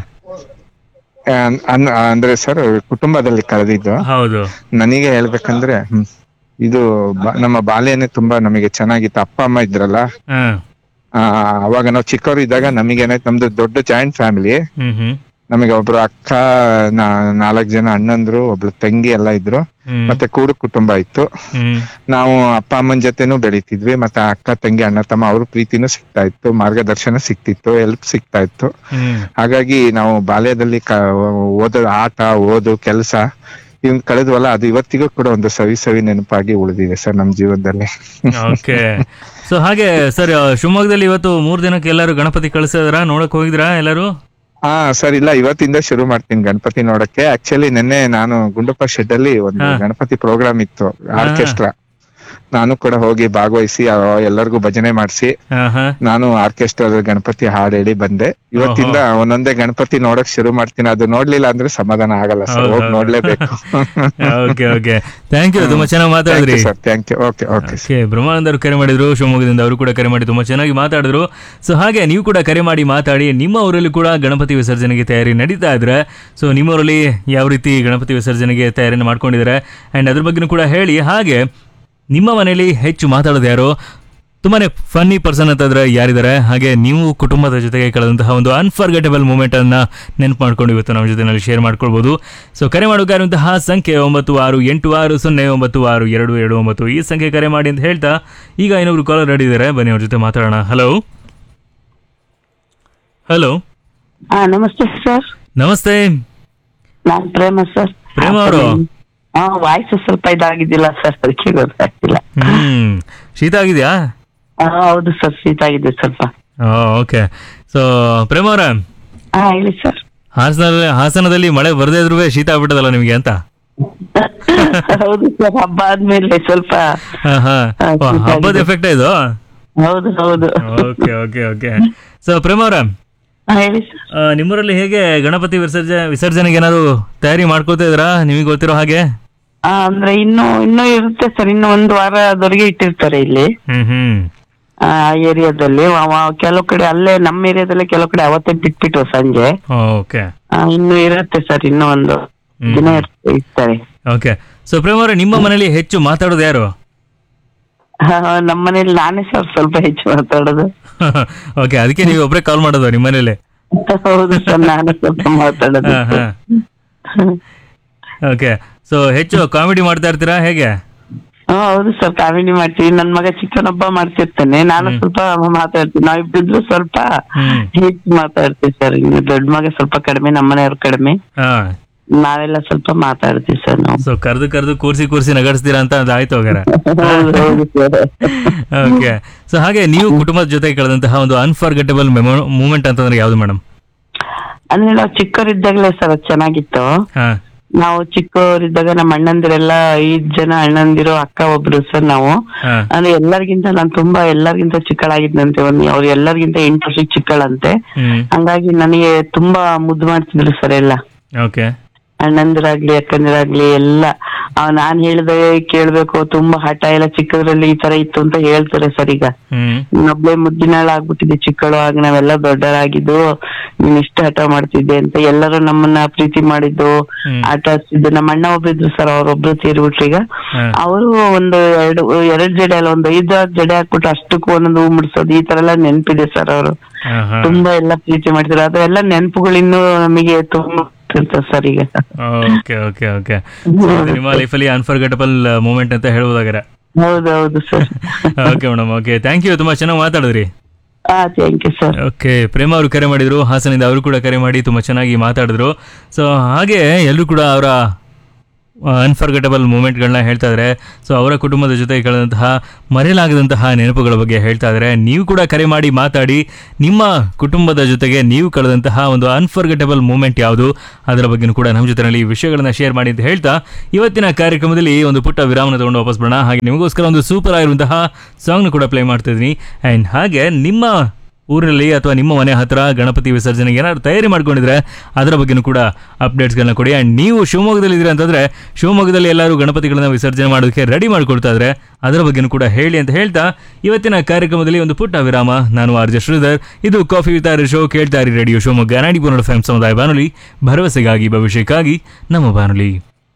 ಅನ್- ಅನ್- ಅಂದ್ರೆ ಸರ್ ಕುಟುಂಬದಲ್ಲಿ ಕಳೆದಿದ್ದು ಹೌದು ನನಗೆ ಹೇಳ್ಬೇಕಂದ್ರೆ ಹ್ಮ್, ಇದು ಬ- ನಮ್ಮ ಬಾಲ್ಯನೇ ತುಂಬಾ ನಮಗೆ ಚೆನ್ನಾಗಿತ್ತು ಅಪ್ಪ ಅಮ್ಮ ಇದ್ರಲ್ಲ ಹಾ ಆ, ಅವಾಗ ನಾವು ಚಿಕ್ಕವರು ಇದ್ದಾಗ ನಮಗೆ ಏನಾಯ್ತು ನಮ್ದು ದೊಡ್ಡ ಜಾಯಿಂಟ್ ಫ್ಯಾಮಿಲಿ ಹ್ಮ್ ಹ್ಮ್ ನಮಗೆ ಒಬ್ರು ಅಕ್ಕ ನಾ- ನಾಲ್ಕ್ ಜನ ಅಣ್ಣಂದ್ರು ಒಬ್ಳು ತಂಗಿ ಎಲ್ಲ ಇದ್ರು ಹ್ಮ್. ಮತ್ತೆ ಕೂಡು ಕುಟುಂಬ ಇತ್ತು ಹ್ಮ್ ನಾವು ಅಪ್ಪ ಅಮ್ಮನ ಜೊತೆನೂ ಬೆಳಿತಿದ್ವಿ ಮತ್ತೆ ಅಕ್ಕ ತಂಗಿ ಅಣ್ಣ ತಮ್ಮ ಅವ್ರ ಪ್ರೀತಿನೂ ಸಿಗ್ತಾ ಇತ್ತು ಮಾರ್ಗದರ್ಶನ ಸಿಕ್ತಿತ್ತು ಹೆಲ್ಪ್ ಸಿಗ್ತಾ ಇತ್ತು ಹ್ಮ್ ಹಾಗಾಗಿ ನಾವು ಬಾಲ್ಯದಲ್ಲಿ ಕ ಓದೋ ಆಟ ಓದು ಕೆಲಸ ಇವ್ ಕಳೆದ್ವಲ್ಲ ಅದು ಇವತ್ತಿಗೂ ಕೂಡ ಒಂದು ಸವಿ ಸವಿ ನೆನಪಾಗಿ ಉಳಿದಿದೆ ಸರ್ ನಮ್ ಜೀವನದಲ್ಲಿ ಓಕೆ ಸೊ ಹಾಗೆ ಸರ್ ಶಿವಮೊಗ್ಗದಲ್ಲಿ ಇವತ್ತು ಮೂರ್ ದಿನಕ್ಕೆ ಎಲ್ಲರೂ ಗಣಪತಿ ಕಳಿಸಿದ್ರ ನೋಡಕ್ ಹೋಗಿದ್ರಾ ಎಲ್ಲರೂ ಹಾ ಸರ್ ಇಲ್ಲ ಇವತ್ತಿಂದ ಶುರು ಮಾಡ್ತೀನಿ ಗಣಪತಿ ನೋಡಕ್ಕೆ ಆಕ್ಚುಲಿ ನಿನ್ನೆ ನಾನು ಗುಂಡಪ್ಪ ಶೆಡ್ ಅಲ್ಲಿ ಒಂದು ಹಾ. ಗಣಪತಿ ಪ್ರೋಗ್ರಾಮ್ ಇತ್ತು ಹಾ. ಆರ್ಕೆಸ್ಟ್ರಾ ನಾನು ಕೂಡ ಹೋಗಿ ಭಾಗವಹಿಸಿ ಆ, ಎಲ್ಲರಿಗೂ ಭಜನೆ ಮಾಡಿಸಿ ಹಾ ಹಾ ನಾನು ಆರ್ಕೆಸ್ಟ್ರಾ ಗಣಪತಿ ಹಾಡು ಹೇಳಿ ಬಂದೆ ಇವತ್ತಿಂದ ಒಂದೊಂದೇ ಗಣಪತಿ ನೋಡಕ್ ಶುರು ಮಾಡ್ತೀನಿ ಅದು ನೋಡ್ಲಿಲ್ಲ ಅಂದ್ರೆ ಸಮಾಧಾನ ಆಗಲ್ಲ ಸರ್ ಹೌದು, ಹೋಗಿ ಹೌದು. ನೋಡ್ಲೇಬೇಕು ಓಕೆ ಓಕೆ ಥ್ಯಾಂಕ್ ಯು ತುಂಬಾ ಚೆನ್ನಾಗಿ ಮಾತಾಡಿದ್ರಿ sir thank you okay okay okay Brahmanand ಅವರು ಕರೆ ಮಾಡಿದ್ರು ಶಿವಮೊಗ್ಗದಿಂದ ಅವರು ಕೂಡ ಕರೆ ಮಾಡಿ ತುಂಬಾ ಚೆನ್ನಾಗಿ ಮಾತಾಡಿದ್ರು ಸೊ ಹಾಗೆ ನೀವು ಕೂಡ ಕರೆ ಮಾಡಿ ಮಾತಾಡಿ ನಿಮ್ಮ ಊರಲ್ಲಿ ಕೂಡ ಗಣಪತಿ ವಿಸರ್ಜನೆಗೆ ತಯಾರಿ ನಡೀತಾ ಇದ್ರೆ ಸೊ ನಿಮ್ಮ ಊರಲ್ಲಿ ಯಾವ ರೀತಿ ಗಣಪತಿ ವಿಸರ್ಜನೆಗೆ ತಯಾರಿಯನ್ನು ಮಾಡ್ಕೊಂಡಿದ್ದಾರೆ ಅಂಡ್ ಅದ್ರ ಬಗ್ಗೆನೂ ಕೂಡ ಹೇಳಿ ಹಾಗೆ ನಿಮ್ಮ ಮನೆಯಲ್ಲಿ ಹೆಚ್ಚು ಮಾತಾಡೋದು ಯಾರು ತುಂಬಾನೇ ಫನ್ನಿ ಪರ್ಸನ್ ಅಂತಂದ್ರೆ ಯಾರಿದ್ದಾರೆ ಹಾಗೆ ನೀವು ಕುಟುಂಬದ ಜೊತೆಗೆ ಕಳೆದಂತಹ ಒಂದು ಅನ್ಫರ್ಗೆಟಬಲ್ ಮೂಮೆಂಟ್ ಅನ್ನ ನೆನಪು ಮಾಡ್ಕೊಂಡು ಇವತ್ತು ನಮ್ಮ ಜೊತೆನಲ್ಲಿ ಶೇರ್ ಮಾಡ್ಕೊಳ್ಬಹುದು ಸೊ ಕರೆ ಮಾಡೋಕ್ಕಾಗಿರುವಂತಹ ಸಂಖ್ಯೆ ಒಂಬತ್ತು ಆರು ಎಂಟು ಆರು ಸೊನ್ನೆ ಒಂಬತ್ತು ಆರು ಎರಡು ಎರಡು ಒಂಬತ್ತು ಈ ಸಂಖ್ಯೆ ಕರೆ ಮಾಡಿ ಅಂತ ಹೇಳ್ತಾ ಈಗ ಇನ್ನೊಬ್ರು ಕಾಲರ್ ರೆಡಿ ಇದ್ದಾರೆ ಬನ್ನಿ ಅವ್ರ ಜೊತೆ ಮಾತಾಡೋಣ ಹಲೋ ಹಲೋ ಹಾ ನಮಸ್ತೆ ಸರ್ ನಮಸ್ತೆ ನಾನ್ ಪ್ರೇಮ ಸರ್ ಪ್ರೇಮ ಅವರು ಹಾ ವಾಯ್ಸ್ ಸ್ವಲ್ಪ ಇದಾಗಿದ್ದಿಲ್ಲ ಸರ್ ಅದಕ್ಕೆ ಗೊತ್ತಾಗ್ತಿಲ್ಲ ಹ್ಮ್ ಶೀತ ಆಗಿದೆಯಾ ಹಾ ಹೌದು ಸರ್ ಶೀತ ಆಗಿದೆ ಸ್ವಲ್ಪ ಓಕೆ ಸೊ ಪ್ರೇಮ ಅವರ ಹಾ ಹೇಳಿ ಸರ್ ಹಾಸನ ಹಾಸನದಲ್ಲಿ ಮಳೆ ಬರದೇ ಇದ್ರೂ ಶೀತ ಆಗ್ಬಿಟ್ಟದಲ್ಲ ನಿಮಗೆ ಅಂತ ಹೌದು ಸರ್ ಹಬ್ಬ ಆದ್ಮೇಲೆ ಸ್ವಲ್ಪ ಹಾ, ಹಾ. ಹಾ, ಓ, ಶೀತ ಹಬ್ಬದ ಆಗಿದೆ. ಎಫೆಕ್ಟ್ ಇದು ಹೌದು ಹೌದು okay okay okay so Prema ಅವರ ಹಾ ಹೇಳಿ ಸರ್ ನಿಮ್ಮೂರಲ್ಲಿ ಹೇಗೆ ಗಣಪತಿ ವಿಸರ್ಜನೆ ವಿಸರ್ಜನೆಗೆ ಏನಾದ್ರು ತಯಾರಿ ಮಾಡ್ಕೋತಾ ಇದ್ರಾ ನಿಮಗೆ ಗೊತ್ತಿರೋ ಹಾಗೆ ಆ, ಅಂದ್ರೆ ಇನ್ನು ಇನ್ನು ಇರುತ್ತೆ ಸರ್ ಇನ್ನು ಒಂದು ವಾರದವರೆಗೆ ಇಟ್ಟಿರ್ತಾರೆ ಇಲ್ಲಿ ಹ್ಮ್ ಹ್ಮ್ ಆ ಏರಿಯಾದಲ್ಲಿ ಕೆಲವು ಕಡೆ ಅಲ್ಲೇ ನಮ್ಮ ಏರಿಯಾದಲ್ಲೇ ಕೆಲವು ಕಡೆ ಅವತ್ತೇ ಬಿಟ್ಬಿಟ್ಟು ಸಂಜೆ ಓಕೆ ಆ, ಇನ್ನು ಇರುತ್ತೆ ಸರ್ ಇನ್ನು ಒಂದು ದಿನ ಇರ್ತ- ಇರ್ತಾರೆ ಓಕೆ ಸೊ ಪ್ರೇಮ ಅವರೇ ನಿಮ್ಮ ಮನೇಲಿ ಹೆಚ್ಚು ಮಾತಾಡೋದು ಯಾರು ಹಾ, ನಮ್ಮ ಮನೇಲಿ ನಾನೇ ಸರ್ ಸ್ವಲ್ಪ ಹೆಚ್ಚು ಮಾತಾಡೋದು ಓಕೆ ಅದಕ್ಕೆ ನೀವು ಒಬ್ಬರೇ ಕಾಲ್ ಮಾಡೋದು ನಿಮ್ಮ ಮನೇಲಿ ಹೌದು ಸರ್ ನಾನು ಸ್ವಲ್ಪ ಮಾತಾಡೋದು ಹಾ, ಹಾ. ಓಕೆ ಸೊ ಹೆಚ್ಚು ಕಾಮಿಡಿ ಮಾಡ್ತಾ ಇರ್ತೀರಾ ಹೇಗೆ ಹಾ ಹೌದು ಸರ್ ಕಾಮಿಡಿ ಮಾಡ್ತೀವಿ ನನ್ ಮಗ ಚಿಕ್ಕನೊಬ್ಬ ಮಾಡ್ತಿರ್ತಾನೆ ನಾನು ಸ್ವಲ್ಪ ಮಾತಾಡ್ತೀನಿ ನಾವಿಬ್ಬಿದ್ರು ಸ್ವಲ್ಪ ಹೆಚ್ಚು ಮಾತಾಡ್ತೀವಿ ಸರ್ ಇನ್ನು ದೊಡ್ಡ ಮಗ ಸ್ವಲ್ಪ ಕಡಿಮೆ ನಮ್ಮನೆಯವ್ರು ಕಡಿಮೆ ಹಾ ನಾವೆಲ್ಲ ಸ್ವಲ್ಪ ಮಾತಾಡ್ತೀವಿ ಸರ್ ನಾವು ಸೊ ಕರೆದು ಕರೆದು ಕೂರ್ಸಿ ಕೂರ್ಸಿ ನಗಡಿಸ್ತೀರಾ ಅಂತ ಅದು ಆಯ್ತು ಹೋಗಾರ ಹೌದು ಹೌದು ಸರ್ ಓಕೆ ಸೊ ಹಾಗೆ ನೀವು ಕುಟುಂಬದ ಜೊತೆ ಕಳೆದಂತಹ ಒಂದು ಅನ್ಫರ್ಗೆಟಬಲ್ ಮೂಮೆಂಟ್ ಅಂತಂದ್ರೆ ಯಾವ್ದು ಮೇಡಮ್ ಅಂದ್ರೆ ನಾವು ಚಿಕ್ಕವರಿದ್ದಾಗಲೇ ಸರ್ ಅದು ಚೆನ್ನಾಗಿತ್ತು ಹಾ ನಾವು ಚಿಕ್ಕವರಿದ್ದಾಗ ನಮ್ಮ ಅಣ್ಣಂದಿರೆಲ್ಲ ಐದ್ ಜನ ಅಣ್ಣಂದಿರು ಅಕ್ಕ ಒಬ್ರು ಸರ್ ನಾವು ಹಾ ಅಂದ್ರೆ ಎಲ್ಲರಿಗಿಂತ ನಾನು ತುಂಬಾ ಎಲ್ಲರಿಗಿಂತ ಚಿಕ್ಕಳಾಗಿದ್ದಂತೆ ಒಂದ್ ಅವ್ರು ಎಲ್ಲರಿಗಿಂತ ಎಂಟು ವರ್ಷಕ್ಕೆ ಚಿಕ್ಕಳಂತೆ ಹ್ಮ್ ಹಂಗಾಗಿ ನನಗೆ ತುಂಬಾ ಮುದ್ದು ಮಾಡ್ತಿದ್ರು ಸರ್ ಎಲ್ಲ ಓಕೆ ಅಣ್ಣಂದಿರಾಗ್ಲಿ ಅಕ್ಕಂದಿರಾಗ್ಲಿ ಎಲ್ಲ ಅವ್ ನಾನ್ ಹೇಳ್ದೆ ಕೇಳ್ಬೇಕು ತುಂಬಾ ಹಠ ಎಲ್ಲ ಚಿಕ್ಕದ್ರಲ್ಲಿ ಈ ತರ ಇತ್ತು ಅಂತ ಹೇಳ್ತಾರೆ ಸರ್ ಈಗ ಹ್ಮ್ ಇನ್ನೊಬ್ಳೆ ಮುದ್ದಿನಾಳ ಆಗ್ಬಿಟ್ಟಿದೆ ಚಿಕ್ಕಳು ಆಗ ನಾವೆಲ್ಲ ದೊಡ್ಡರಾಗಿದ್ದು ನೀನ್ ಇಷ್ಟ ಹಠ ಮಾಡ್ತಿದ್ದೆ ಅಂತ ಎಲ್ಲರೂ ನಮ್ಮನ್ನ ಪ್ರೀತಿ ಮಾಡಿದ್ದು ಆಟ ಆಡ್ತಿದ್ದು ನಮ್ಮ ಅಣ್ಣ ಒಬ್ರಿದ್ರು ಸರ್ ಅವ್ರೊಬ್ರು ತೀರ್ಬಿಟ್ರು ಈಗ ಅವರು ಒಂದು ಎರಡು ಎರಡ್ ಜಡೆ ಅಲ್ಲ ಒಂದು ಐದಾರು ಜಡೆ ಹಾಕ್ಬಿಟ್ಟು ಅಷ್ಟಕ್ಕೂ ಒಂದೊಂದು ಹೂ ಮುಡ್ಸೋದು ಈ ತರ ಎಲ್ಲ ನೆನ್ಪಿದೆ ಸರ್ ಅವರು ತುಂಬಾ ಎಲ್ಲ ಪ್ರೀತಿ ಮಾಡ್ತಿದ್ರು ಅದೆಲ್ಲ ನೆನಪುಗಳು ಇನ್ನೂ ನಮಗೆ ತುಂಬಾ ಇರ್ತದೆ ಸರ್ ಈಗ ಓಕೆ ಓಕೆ ಓಕೆ ನಿಮ್ಮ ಲೈಫಲ್ಲಿ ಅನ್ಫರ್ಗೆಟಬಲ್ ಮೂಮೆಂಟ್ ಅಂತ ಹೇಳ್ಬೋದಾಗಾರೆ ಹೌದೌದು sir okay madam okay thank you ತುಂಬಾ ಚೆನ್ನಾಗಿ ಮಾತಾಡಿದ್ರಿ ಹಾ thank you sir okay Prema ಅವರು ಕರೆ ಮಾಡಿದ್ರು ಹಾಸನಿಂದ ಅವರು ಕೂಡ ಕರೆ ಮಾಡಿ ತುಂಬ ಚೆನ್ನಾಗಿ ಮಾತಾಡಿದ್ರು ಸೊ ಹಾಗೆ ಎಲ್ಲರೂ ಕೂಡ ಅವರ ಅನ್ಫರ್ಗೆಟಬಲ್ ಮೂಮೆಂಟ್ಗಳನ್ನ ಹೇಳ್ತಾ ಇದ್ದಾರೆ ಸೊ ಅವರ ಕುಟುಂಬದ ಜೊತೆ ಕಳೆದಂತಹ ಮರೆಯಲಾಗದಂತಹ ನೆನಪುಗಳ ಬಗ್ಗೆ ಹೇಳ್ತಾ ಇದ್ದಾರೆ ನೀವು ಕೂಡ ಕರೆ ಮಾಡಿ ಮಾತಾಡಿ ನಿಮ್ಮ ಕುಟುಂಬದ ಜೊತೆಗೆ ನೀವು ಕಳೆದಂತಹ ಒಂದು ಅನ್ಫರ್ಗೆಟಬಲ್ ಮೂಮೆಂಟ್ ಯಾವುದು ಅದರ ಬಗ್ಗೆನೂ ಕೂಡ ನಮ್ಮ ಜೊತೆಯಲ್ಲಿ ವಿಷಯಗಳನ್ನ ಶೇರ್ ಮಾಡಿ ಅಂತ ಹೇಳ್ತಾ ಇವತ್ತಿನ ಕಾರ್ಯಕ್ರಮದಲ್ಲಿ ಒಂದು ಪುಟ್ಟ ವಿರಾಮನ ತಗೊಂಡು ವಾಪಸ್ ಬರೋಣ ಹಾಗೆ ನಿಮಗೋಸ್ಕರ ಒಂದು ಸೂಪರ್ ಆಗಿರುವಂತಹ ಸಾಂಗ್ನ ಕೂಡ ಪ್ಲೇ ಮಾಡ್ತಾ ಇದ್ದೀನಿ ಆ್ಯಂಡ್ ಹಾಗೆ ನಿಮ್ಮ ಊರಿನಲ್ಲಿ ಅಥವಾ ನಿಮ್ಮ ಮನೆ ಹತ್ರ ಗಣಪತಿ ವಿಸರ್ಜನೆಗೆ ಏನಾದ್ರು ತಯಾರಿ ಮಾಡ್ಕೊಂಡಿದ್ರೆ ಅದರ ಬಗ್ಗೆನೂ ಕೂಡ ಅಪ್ಡೇಟ್ಸ್ಗಳನ್ನ ಕೊಡಿ ಆ್ಯಂಡ್ ನೀವು ಶಿವಮೊಗ್ಗದಲ್ಲಿ ಇದ್ರೆ ಅಂತಂದ್ರೆ ಶಿವಮೊಗ್ಗದಲ್ಲಿ ಎಲ್ಲರೂ ಗಣಪತಿಗಳನ್ನ ವಿಸರ್ಜನೆ ಮಾಡೋದಕ್ಕೆ ರೆಡಿ ಮಾಡ್ಕೊಳ್ತಾ ಇದ್ರೆ ಅದರ ಬಗ್ಗೆನೂ ಕೂಡ ಹೇಳಿ ಅಂತ ಹೇಳ್ತಾ ಇವತ್ತಿನ ಕಾರ್ಯಕ್ರಮದಲ್ಲಿ ಒಂದು ಪುಟ್ಟ ವಿರಾಮ ನಾನು ಆರ್ ಜೆ ಶ್ರೀಧರ್ ಇದು ಕಾಫಿ ವಿತ್ ಆರ್ ಶೋ ಕೇಳ್ತಾ ಇರಿ ರೇಡಿಯೋ ಶಿವಮೊಗ್ಗ ನಾಡಿ ಪುನರ್ ಎಫ್ ಸಮುದಾಯ ಬಾನುಲಿ ಭರವಸೆಗಾಗಿ ಭವಿಷ್ಯಕ್ಕಾಗಿ ನಮ್ಮ ಬಾನುಲಿ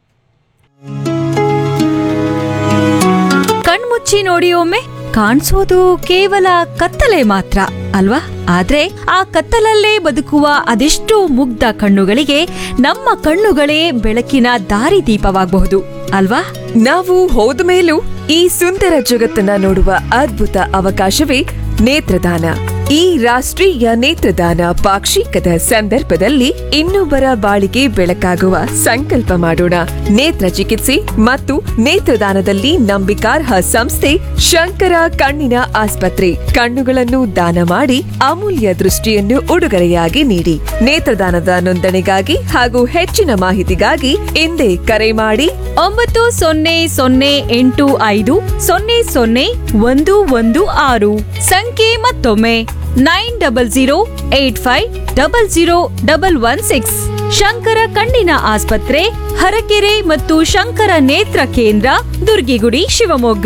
ಕಣ್ಮುಚ್ಚಿ ನೋಡಿ ಒಮ್ಮೆ ಕಾಣಿಸೋದು ಕೇವಲ ಕತ್ತಲೆ ಮಾತ್ರ ಅಲ್ವಾ ಆದ್ರೆ ಆ ಕತ್ತಲಲ್ಲೇ ಬದುಕುವ ಅದೆಷ್ಟೋ ಮುಗ್ಧ ಕಣ್ಣುಗಳಿಗೆ ನಮ್ಮ ಕಣ್ಣುಗಳೇ ಬೆಳಕಿನ ದಾರಿದೀಪವಾಗಬಹುದು ಅಲ್ವಾ ನಾವು ಹೋದ ಮೇಲೂ ಈ ಸುಂದರ ಜಗತ್ತನ್ನ ನೋಡುವ ಅದ್ಭುತ ಅವಕಾಶವೇ ನೇತ್ರದಾನ ಈ ರಾಷ್ಟ್ರೀಯ ನೇತ್ರದಾನ ಪಾಕ್ಷಿಕದ ಸಂದರ್ಭದಲ್ಲಿ ಇನ್ನೊಬ್ಬರ ಬಾಳಿಗೆ ಬೆಳಕಾಗುವ ಸಂಕಲ್ಪ ಮಾಡೋಣ ನೇತ್ರ ಚಿಕಿತ್ಸೆ ಮತ್ತು ನೇತ್ರದಾನದಲ್ಲಿ ನಂಬಿಕಾರ್ಹ ಸಂಸ್ಥೆ ಶಂಕರ ಕಣ್ಣಿನ ಆಸ್ಪತ್ರೆ ಕಣ್ಣುಗಳನ್ನು ದಾನ ಮಾಡಿ ಅಮೂಲ್ಯ ದೃಷ್ಟಿಯನ್ನು ಉಡುಗೊರೆಯಾಗಿ ನೀಡಿ ನೇತ್ರದಾನದ ನೋಂದಣಿಗಾಗಿ ಹಾಗೂ ಹೆಚ್ಚಿನ ಮಾಹಿತಿಗಾಗಿ ಹಿಂದೆ ಕರೆ ಮಾಡಿ ಒಂಬತ್ತು ಸೊನ್ನೆ ಸೊನ್ನೆ ಎಂಟು ಐದು ಸೊನ್ನೆ ಸೊನ್ನೆ ಒಂದು ಒಂದು ಆರು ಸಂಖ್ಯೆ ಮತ್ತೊಮ್ಮೆ nine double zero eight five double zero double one six Shankara ಕಣ್ಣಿನ ಆಸ್ಪತ್ರೆ ಹರಕೆರೆ ಮತ್ತು ಶಂಕರ ನೇತ್ರ ಕೇಂದ್ರ ದುರ್ಗಿಗುಡಿ ಶಿವಮೊಗ್ಗ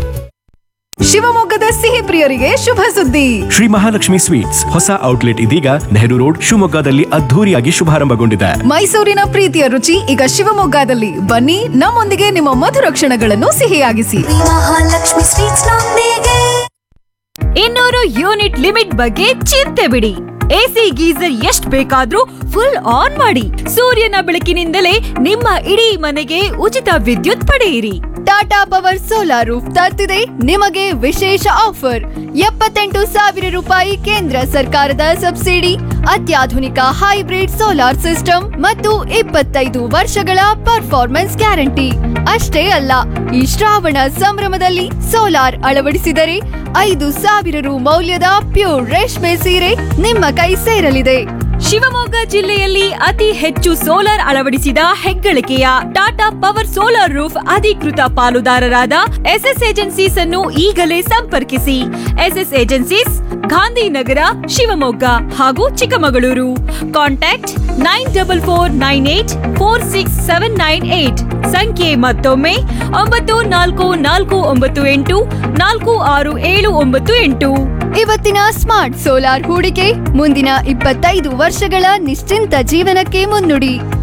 ಶಿವಮೊಗ್ಗದ ಸಿಹಿ ಪ್ರಿಯರಿಗೆ ಶುಭ ಸುದ್ದಿ ಶ್ರೀ ಮಹಾಲಕ್ಷ್ಮಿ ಸ್ವೀಟ್ಸ್ ಹೊಸ ಔಟ್ಲೆಟ್ ಇದೀಗ ನೆಹರು ರೋಡ್ ಶಿವಮೊಗ್ಗದಲ್ಲಿ ಅದ್ಧೂರಿಯಾಗಿ ಶುಭಾರಂಭಗೊಂಡಿದೆ ಮೈಸೂರಿನ ಪ್ರೀತಿಯ ರುಚಿ ಈಗ ಶಿವಮೊಗ್ಗದಲ್ಲಿ ಬನ್ನಿ ನಮ್ಮೊಂದಿಗೆ ನಿಮ್ಮ ಮಧುರ ಕ್ಷಣಗಳನ್ನು ಸಿಹಿಯಾಗಿಸಿ ಮಹಾಲಕ್ಷ್ಮಿ ಸ್ವೀಟ್ಸ್ ನೊಂದಿಗೆ ಇನ್ನೂರು ಯೂನಿಟ್ ಲಿಮಿಟ್ ಬಗ್ಗೆ ಚಿಂತೆ ಬಿಡಿ ಎಸಿ ಗೀಸರ್ ಎಷ್ಟ್ ಬೇಕಾದ್ರೂ ಫುಲ್ ಆನ್ ಮಾಡಿ ಸೂರ್ಯನ ಬೆಳಕಿನಿಂದಲೇ ನಿಮ್ಮ ಇಡೀ ಮನೆಗೆ ಉಚಿತ ವಿದ್ಯುತ್ ಪಡೆಯಿರಿ ಟಾಟಾ ಪವರ್ ಸೋಲಾರ್ ರೂಫ್ ತರ್ತಿದೆ ನಿಮಗೆ ವಿಶೇಷ ಆಫರ್ ಎಪ್ಪತ್ತೆಂಟು ಸಾವಿರ ರೂಪಾಯಿ ಕೇಂದ್ರ ಸರ್ಕಾರದ ಸಬ್ಸಿಡಿ ಅತ್ಯಾಧುನಿಕ ಹೈಬ್ರಿಡ್ ಸೋಲಾರ್ ಸಿಸ್ಟಮ್ ಮತ್ತು ಇಪ್ಪತ್ತೈದು ವರ್ಷಗಳ ಪರ್ಫಾರ್ಮೆನ್ಸ್ ಗ್ಯಾರಂಟಿ ಅಷ್ಟೇ ಅಲ್ಲ ಈ ಶ್ರಾವಣ ಸಂಭ್ರಮದಲ್ಲಿ ಸೋಲಾರ್ ಅಳವಡಿಸಿದರೆ ಐದು ಸಾವಿರ ರು ಮೌಲ್ಯದ ಪ್ಯೂರ್ ರೇಷ್ಮೆ ಸೀರೆ ನಿಮ್ಮ ಕೈ ಸೇರಲಿದೆ ಶಿವಮೊಗ್ಗ ಜಿಲ್ಲೆಯಲ್ಲಿ ಅತಿ ಹೆಚ್ಚು ಸೋಲಾರ್ ಅಳವಡಿಸಿದ ಹೆಗ್ಗಳಿಕೆಯ ಟಾಟಾ ಪವರ್ ಸೋಲಾರ್ ರೂಫ್ ಅಧಿಕೃತ ಪಾಲುದಾರರಾದ ಎಸ್ಎಸ್ ಏಜೆನ್ಸೀಸ್ ಅನ್ನು ಈಗಲೇ ಸಂಪರ್ಕಿಸಿ ಎಸ್ಎಸ್ ಏಜೆನ್ಸೀಸ್ ಗಾಂಧಿನಗರ ಶಿವಮೊಗ್ಗ ಹಾಗೂ Chikkamagaluru contact nine double four nine eight four six seven nine eight ಸಂಖ್ಯೆ ಮತ್ತೊಮ್ಮೆ ಒಂಬತ್ತು ನಾಲ್ಕು ನಾಲ್ಕು ಒಂಬತ್ತು ಎಂಟು ನಾಲ್ಕು ಆರು ಏಳು ಒಂಬತ್ತು ಎಂಟು ಇವತ್ತಿನ ಸ್ಮಾರ್ಟ್ ಸೋಲಾರ್ ಹೂಡಿಕೆ ಮುಂದಿನ ಇಪ್ಪತ್ತೈದು ವರ್ಷಗಳ ನಿಶ್ಚಿಂತ ಜೀವನಕ್ಕೆ ಮುನ್ನುಡಿ